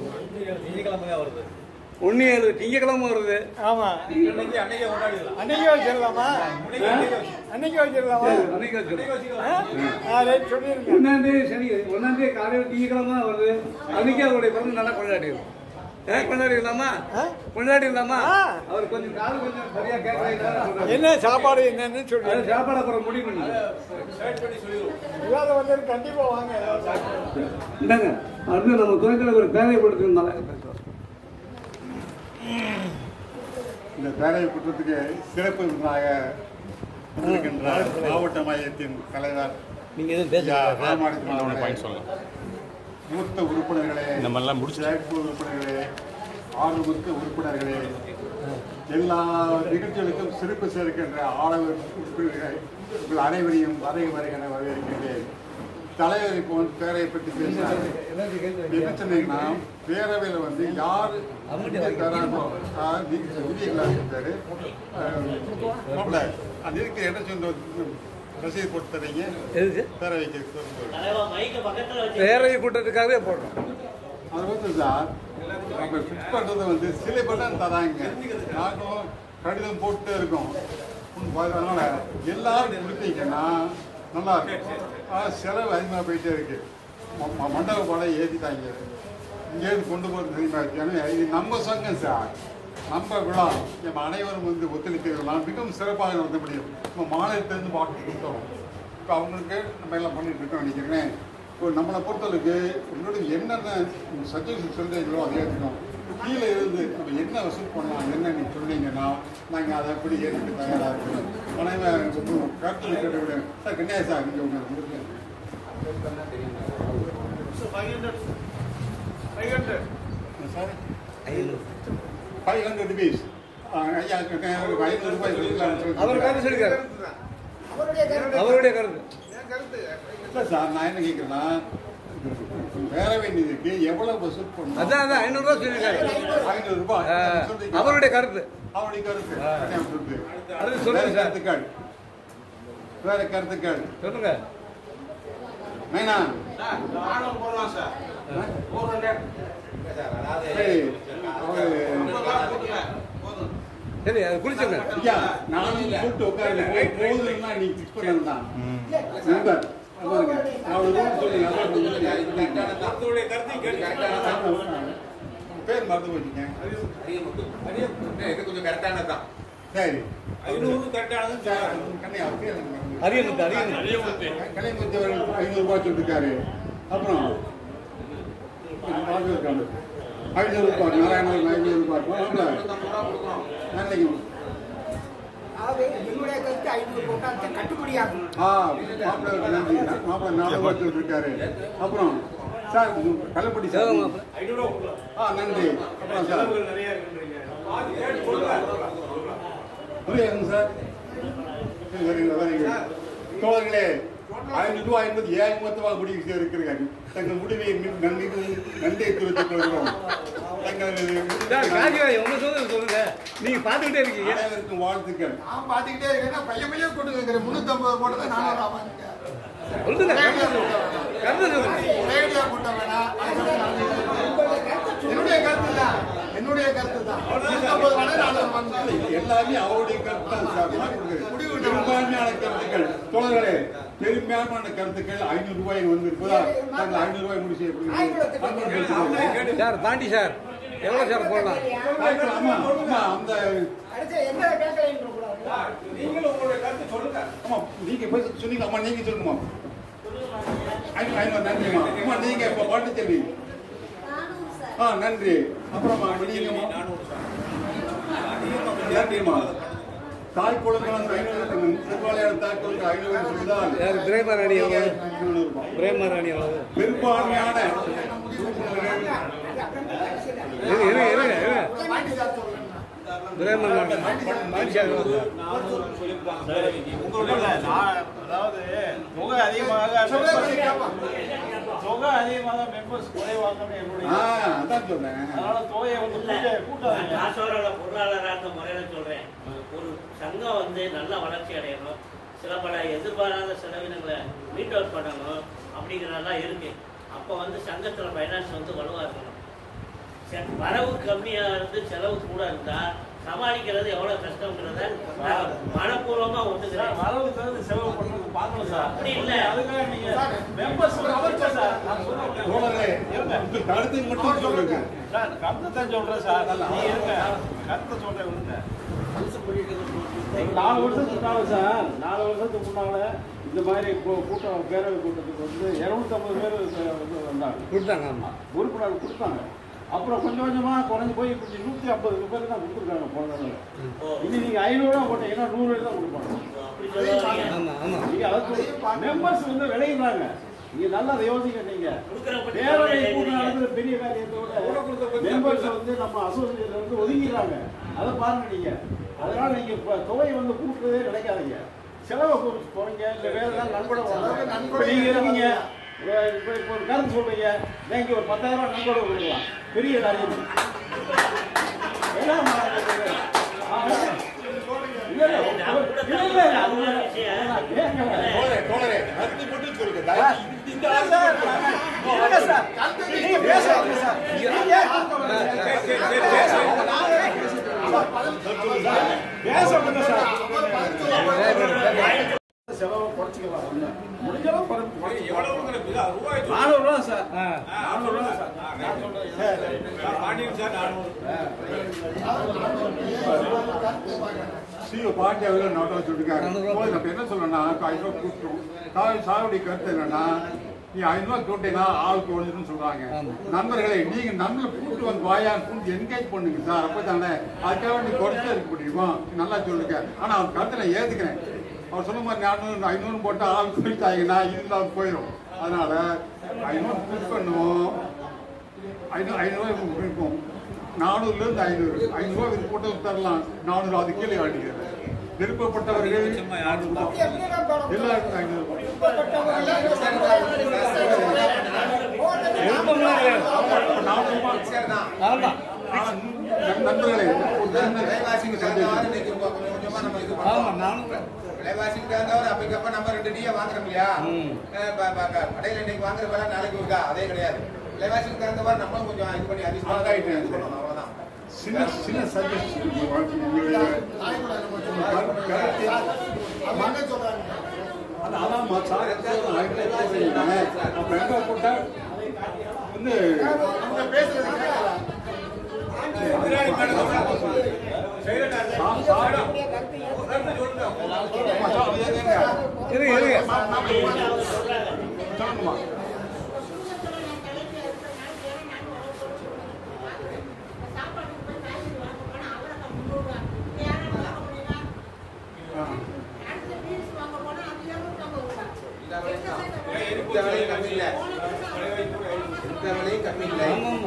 ஒன்று ஏழு திங்கக்கிழமை வருது ஆமா அன்னைக்கு வச்சிடலாமா அன்னைக்கு வச்சிடலாமா அன்னைக்கு வச்சிருக்கோம். ஆ ரைட் சொல்லிருங்க ஒன்னாம் தேதி சனி ஒன்னாம் தேதி காலையில் திங்கக்கிழமை வருது அன்னைக்கு அவருடைய பிறந்த நல்லா கொண்டாடிடுவோம் ஏ கொண்டாடிடலாமா கொண்டாடிடலாமா ஆ. அவர் கொஞ்சம் காது கொஞ்சம் சரியா கேட்கறாங்க என்ன சாப்பாடு என்னன்னு சொல்லி சாப்பாடு அப்புறம் முடிவு பண்ணி இல்லாத வந்து கண்டிப்பா வாங்க ஏதாவது சாப்பிடுங்க. இந்தாங்க அடுத்து நம்ம துணைக்கிழமை ஒரு பேரை கொடுத்துருந்தாங்க இந்த பேரவை கூட்டத்துக்கு சிறப்பு விருந்தாக வந்திருக்கின்ற மாவட்ட மையத்தின் தலைவர் நீங்க எதுவும் ஐயா ராமானுஜன் ஒன்று அவர்களே, பாயிண்ட் சொல்லலாம் மூத்த உறுப்பினர்களே இந்த மாதிரிலாம் முடிச்சுட்டு செயற்குழு உறுப்பினர்களே ஆர்வமிக்க உறுப்பினர்களே எல்லா நிகழ்ச்சிகளுக்கும் சிறப்பு சேர்க்கின்ற ஆளுநர் உறுப்பினர்களை உங்கள் அனைவரையும் வருகை வருகிற வரவேற்கின்றேன் தலைவர் இப்போ வந்து பேரையை பற்றி பேசினாரு என்ன சொன்னீங்கன்னா பேரவையில் வந்து யார் தராங்களோ விதிகளா இருக்காரு மாப்பிள்ள அந்த இருக்கிற என்ன சொன்ன ரசீது போட்டு தரீங்க எதுக்கு பேரவைக்கு தலைவா மைக்க பக்கத்துல வச்சு பேரவை கூட்டத்துக்காகவே போடுறோம் அது வந்து சார் நம்ம ஃபிக்ஸ் பண்ணுறது வந்து சில பட்டன் தராங்க நாங்களும் கடிதம் போட்டு இருக்கோம் அதனால எல்லாரும் கொடுத்தீங்கன்னா நல்லா இருக்கும் ஆனா செலவு அதிகமாக போயிட்டே இருக்கு ம- ம- மண்டப பாடம் ஏற்றிட்டாங்க இங்கேருந்து கொண்டு போகிறது தெரியுமா எனவே இது நம்ம சங்கம் சார் நம்ம விழா நம்ம அனைவரும் வந்து ஒத்துழைக்கிறதுலாம் மிகவும் சிறப்பாக நடத்த முடியும் நம்ம மாநிலத்திலேருந்து வாக்கு கொடுத்தோம் இப்போ அவங்களுக்கு நம்ம எல்லாம் பண்ணிட்டு இருக்கோம் நினைக்கிறேன் இப்போ நம்மளை பொறுத்தளவுக்கு உங்களோட என்னென்ன சஜஷன் சொல்றீங்களோ அதை ஏற்றுக்கணும் கீழே இருந்து நம்ம என்ன வசூல் பண்ணலாம் என்ன நீங்க சொன்னீங்கன்னா நாங்கள் அதை எப்படி ஏற்றுக்க தயாராக இருக்கணும் ஆனால் கருத்து கேட்டு விட சார் கண்ணியா சார் நீங்கள் உங்க உங்களுக்கு சார் ஃபைவ் ஹண்ட்ரட் ருபீஸ் ஐயா ஐநூறு ரூபாய் கொடுக்கலாம்னு சொல்லி அவர் கருத்து சொல்லிக்காரு அவருடைய கருத்து அவருடைய கருத்து இல்லை சார் நான் என்ன கேட்குறேன்னா வேற வேண்டியதுக்கு எவ்வளவு வசூல் பண்ணணும் அதான் அதான் ஐநூறுரூவா சொல்லியிருக்காரு ஐநூறு ரூபாய் ஆ, சொல்றீங்க. அவருடைய கருத்து அவருடைய கருத்து ஆ. கட்டாயம் சொல்லுது. அடுத்து சொல்லுங்க வேற சார். கருத்துக்கள் வேற கருத்துக்கள் சொல்லுங்க வேணா சரி அவரு சரி அது குளிச்சுங்க ஐயா நானும் கூப்பிட்டு உட்காருங்க போதும்னா நீ ஃபிக்ஸ் பண்ணது தான் நண்பர் பாருங்க அவரு ரூல் சொல்லுங்க பேர் மறந்து போச்சுங்க கொஞ்சம் கரெக்டானதான் சரி ஐநூறு கரெக்டானது கண்ணையா பேர் எனக்கு மறந்து போச்சு. அரியமுத்து அரியமுத்து கலைமுத்து அவர்கள் ஐநூறு ரூபாய் சொல்லிருக்காரு அப்புறம் பார்த்துருக்காங்க ஐநூறு ரூபாய் நாராயணன் ஐநூறு ரூபாய் போகலாம்ல நன்றிங்க அதாவது என்னுடைய கருத்து ஐநூறு போட்டா அது கட்டுப்படியாகும் ஆ மாப்பிள்ளை நன்றி மாப்பிள்ளை நாலு ரூபாய் சொல்லிருக்காரு அப்புறம் சார் கள்ளப்படி சார் ஆ நன்றி அப்புறம் சார் புரியுதுங்க சார் சரி, வருங்க வருங்க தோழர்களே ஐநூறு ரூபாய் என்பது ஏன் மொத்தமாக முடிவு செய்திருக்கிறார்கள் தங்கள் முடிவை மின் நன்றி நன்றியை தெரிவித்துக் கொள்கிறோம் சார் தங்களது காஜிவாய் உங்க சொல்லுங்க சொல்லுங்க நீங்க பார்த்துக்கிட்டே இருக்கீங்க அனைவருக்கும் வாழ்த்துக்கள் நான் பார்த்துக்கிட்டே இருக்கேன் பையன் பையன் கொடுக்குற முன்னூத்தம்பது போட்டதை நானூறு ஆமாங்க சொல்லுங்க கருத்து சொல்லுங்க கருத்து சொல்லுங்க ரேடியோ கூட்டம் வேணாம் என்னுடைய கருத்து தான் என்னுடைய கருத்து தான் முன்னூத்தம்பது வேணா நானூறு வந்து எல்லாமே அவருடைய கருத்து தான் சார் மாற்றுகிறது. பெரும்பான்மையான கருத்துக்கள் தோழர்களே பெரும்பான்மையான கருத்துக்கள் ஐநூறு ரூபாய் வந்திருப்பதா நாங்கள் ஐநூறு ரூபாய் முடிச்சு எப்படி சார் பாண்டி சார் எவ்வளோ சார் போடலாம் ஆமா ஆமா அந்த அடுத்து எந்த கேட்கலைன்னு கூடாது ஆமா நீங்க போய் சொன்னீங்க அம்மா நீங்க சொல்லுங்கம்மா ஐநூறு ஐநூறு நன்றிம்மா அம்மா நீங்க இப்போ பாட்டு செல்வி ஆ நன்றி அப்புறமா நீங்கம்மா நன்றிம்மா தாய் குழந்தைகள் ஐநூறு செல்வாளையான தாய் குழந்தை ஐநூறு சொல்லுதான் யார் பிரேமராணி எவ்வளவு ஐநூறு ரூபாய் பிரேமராணி எவ்வளவு பெரும்பான்மையான இருங்க இருங்க இருங்க இருங்க பாண்டி சார் சொல்லுங்க பிரேமராணி பாண்டி சார் எவ்வளவு? அதாவது தொகை அதிகமாக தொகை அதிகமாக மெம்பர்ஸ் குறைவாக என்னுடைய ஆ அதான் சொல்றேன் அதனால தொகையை வந்து இல்ல, கூட்ட- கூட்டாதீங்க நான் காசோரோட பொருளாளராக முறையில சொல்றேன் ஒரு சங்கம் வந்து நல்ல வளர்ச்சி அடையணும் சில பல எதிர்பாராத செலவினங்களை மீட் அவுட் பண்ணணும் அப்படிங்கிறதெல்லாம் இருக்கு அப்போ வந்து சங்கத்துல ஃபைனான்ஸ் வந்து வலுவா இருக்கணும் செ- வரவு கம்மியா இருந்து செலவு கூட இருந்தா சமாளிக்கிறது எவ்வளவு கஷ்டம்ங்கிறத நான் மனப்பூர்வமா சார், ஒத்துக்கிறேன் வரவு தகுந்த செலவு பண்ணுறது பார்க்கணும் சார் அப்படி இல்ல. அதுக்காக நீங்க மெம்பர்ஸ் சார் நான் சொல்றேன். தோழர்களே இருங்க. உங்க கருத்தை மட்டும் சொல்லுங்க சார் கருத்தை தான் சொல்றேன் சார் நீங்க இருங்க கருத்தை சொல்றேன் விடுங்க நாலு வருஷத்துக்கு முன்னால சார் நாலு வருஷத்துக்கு முன்னால இந்த மாதிரி கூ- கூட்டம் பேரவை கூட்டத்துக்கு வந்து இருநூத்தம்பது பேர் வந்து வந்தாங்க கொடுத்தாங்க ஆமா உறுப்பினர் கொடுத்தாங்க அப்புறம் கொஞ்சம் கொஞ்சமா குறைஞ்சு போய் இப்படி நூத்தி ஐம்பது பேர் தான் கொடுத்துருக்காங்க போன தடவை இனி நீங்க ஐநூறு ரூபா போட்டீங்கன்னா நூறு பேர் தான் கொடுப்பாங்க அப்படி சொல்லுவாங்க ஆமா ஆமா நீங்க அதுக்கு மெம்பர்ஸ் வந்து விளையுறாங்க நீங்க நல்லா அதை யோசிக்க நீங்க கொடுக்குற பற்றி பேரவை கவலை கூட்டம் இல்லைங்க. நடத்துற பெரிய காரியத்தோட மெம்பர்ஸ் வந்து நம்ம அசோசியேஷன் வந்து ஒதுங்கிடுறாங்க அதை பாருங்க நீங்க அதனால நீங்க இப்ப தொகை வந்து கூட்டுறதே கிடைக்காதீங்க செலவை குறிச்சு போறீங்க இல்ல வேற ஏதாவது நன்கொடை செலவு வாங்க. நன்கொடை இப்ப நீங்க இருக்கீங்க இப்ப இப்ப இப்ப ஒரு கருத்து சொல்றீங்க நீங்க ஒரு பத்தாயிரம் ரூபாய் நன்கொடை கொடுக்கலாம் பெரிய காரியம் என்ன மாறுறது? ஆ, இல்ல, இல்ல, இல்ல, இல்ல, இல்ல, அது நான் கேட்கல. தோழரே, தோழரே, கருத்து மட்டும் சொல்லுங்க. இந்த இல்ல சார், இல்ல சார், நீங்க பேசாதீங்க சார். நீங்க பேச விடுங்க சார். செலவை குறைச்சிக்கலாம் ஒண்ணு. முடிஞ்ச அளவு குறை- குறைச்சிக்கலாம். நானூறு ரூபா சார் நானூறு ரூபா சார் நான் சொல்றேன். சிஓ பாண்டி அவர்கள் நோட்டா சொல்லிருக்காரு போய் நம்ம என்ன சொல்லணும்னா ஐநூறு கூட்டுறோம் சாவி சாவுடைய கருத்து என்னன்னா நீ ஐநூறுவா கூட்டினா ஆளுக்கு ஒழுதுன்னு சொல்றாங்க நண்பர்களே நீங்க நண்பர்களை கூட்டு வந்து வாயான்னு கூட்டு என்கேஜ் பண்ணுங்க சார் அப்போ தானே அதுக்காக நீ குறைச்சா இருக்க முடியுமா நல்லா சொல்லுங்க ஆனா அவன் கருத்தை நான் ஏத்துக்கிறேன் அவர் சொன்ன மாதிரி நானூறு ஐநூறு போட்டு ஆள் குறிச்சாங்கன்னா இருந்தால் போயிடும் அதனால ஐநூறு புக் பண்ணுவோம் ஐநூறு ஐநூறுரூவா இருக்கும் நானூறுலேருந்து ஐநூறு ஐநூறுரூவா இது போட்டு தரலாம் நானூறு அது கீழே ஆடிக்கிறது விருப்பப்பட்டவர்கள் நானூறுரூவா எல்லாருக்கும் ஐநூறு விருப்பம்லாம் கிடையாது. நானூறுரூவா அவ்வளவுதான். நண்பர்களே ஒரு சின்ன சந்தேகம். ஆமா, நானும் விலைவாசிக்கு தகுந்தவர் அப்பக்கப்ப நம்ம ரெண்டு டீயை வாங்குறோம் இல்லையா ம். அஹ் ப- ப- க- கடையில இன்னைக்கு வாங்குற விலை நாளைக்கு இருக்கா அதே கிடையாது விலைவாசிக்கு தகுந்தவர் நம்மளும் கொஞ்சம் இது பண்ணி அதிகமாக அதாயிட்டு. இது பண்ணணும் அவ்வளவுதான் சின்ன சின்ன சஜஷன் உங்களுடைய கருத்து அவங்க சொல்றாங்க அது அதாம்மா, சார் எடுத்து ஐநூறு போடுறீங்க. அப்ப எங்க போட்டா வந்து அவங்க பேசுறது கேட்கலாம் சா- சார் அம்மா, சார், அது ஏங்க? இருங்க, இருங்க. சொல்லுங்கம்மா ஆ. இருக்க விலையும் கம்மி இல்லை இருக்க விலையும் கம்மி இல்லை ஆமா, ஆமா.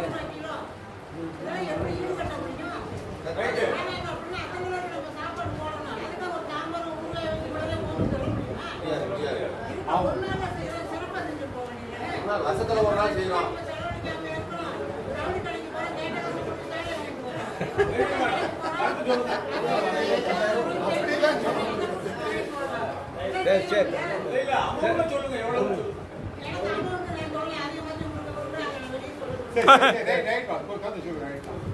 முடியாது, முடியாது. ஆனா, வருஷத்துல ஒரு நாள் செய்யறோம் சரி, சரி. சரி, சரி, சரி, ரைட் பா, ஒரு கதை சொல்லுங்க, ரைட் பா.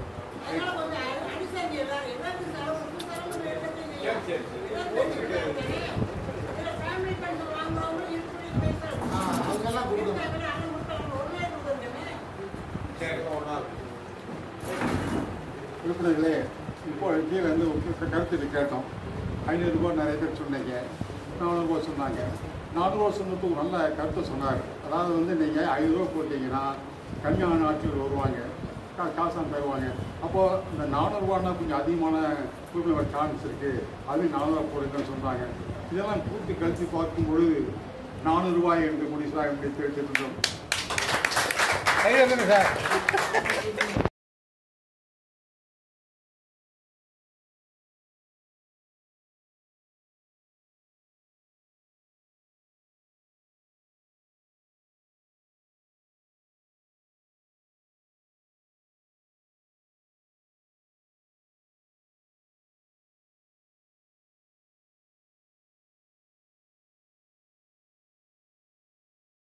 அவங்கெல்லாம் கொடுக்கணும் ஒரு நாள் உறுப்பினர்களே இப்போ கீழே வந்து ஒரு கருத்து கேட்டோம் ஐநூறுரூபா நிறைய பேர் சொன்னீங்க நானூறுரூவா சொன்னாங்க நானூறுரூவா சொன்னதுக்கு ஒரு நல்ல கருத்தை சொன்னார் அதாவது வந்து நீங்கள் ஐநூறுரூவா போட்டீங்கன்னா கல்யாண நாட்கள் வருவாங்க கா காசான் தருவாங்க அப்போது இந்த நானூறுரூவான்னா கொஞ்சம் அதிகமான உறுப்பினர் சான்ஸ் இருக்குது அது நானூறுரூவா போடுங்கன்னு சொன்னாங்க இதெல்லாம் கூட்டி கழித்து பார்க்கும் பொழுது நானூறுரூவாய் என்று முடிச்சா எப்படி தெரிஞ்சுட்டு கையில் சார்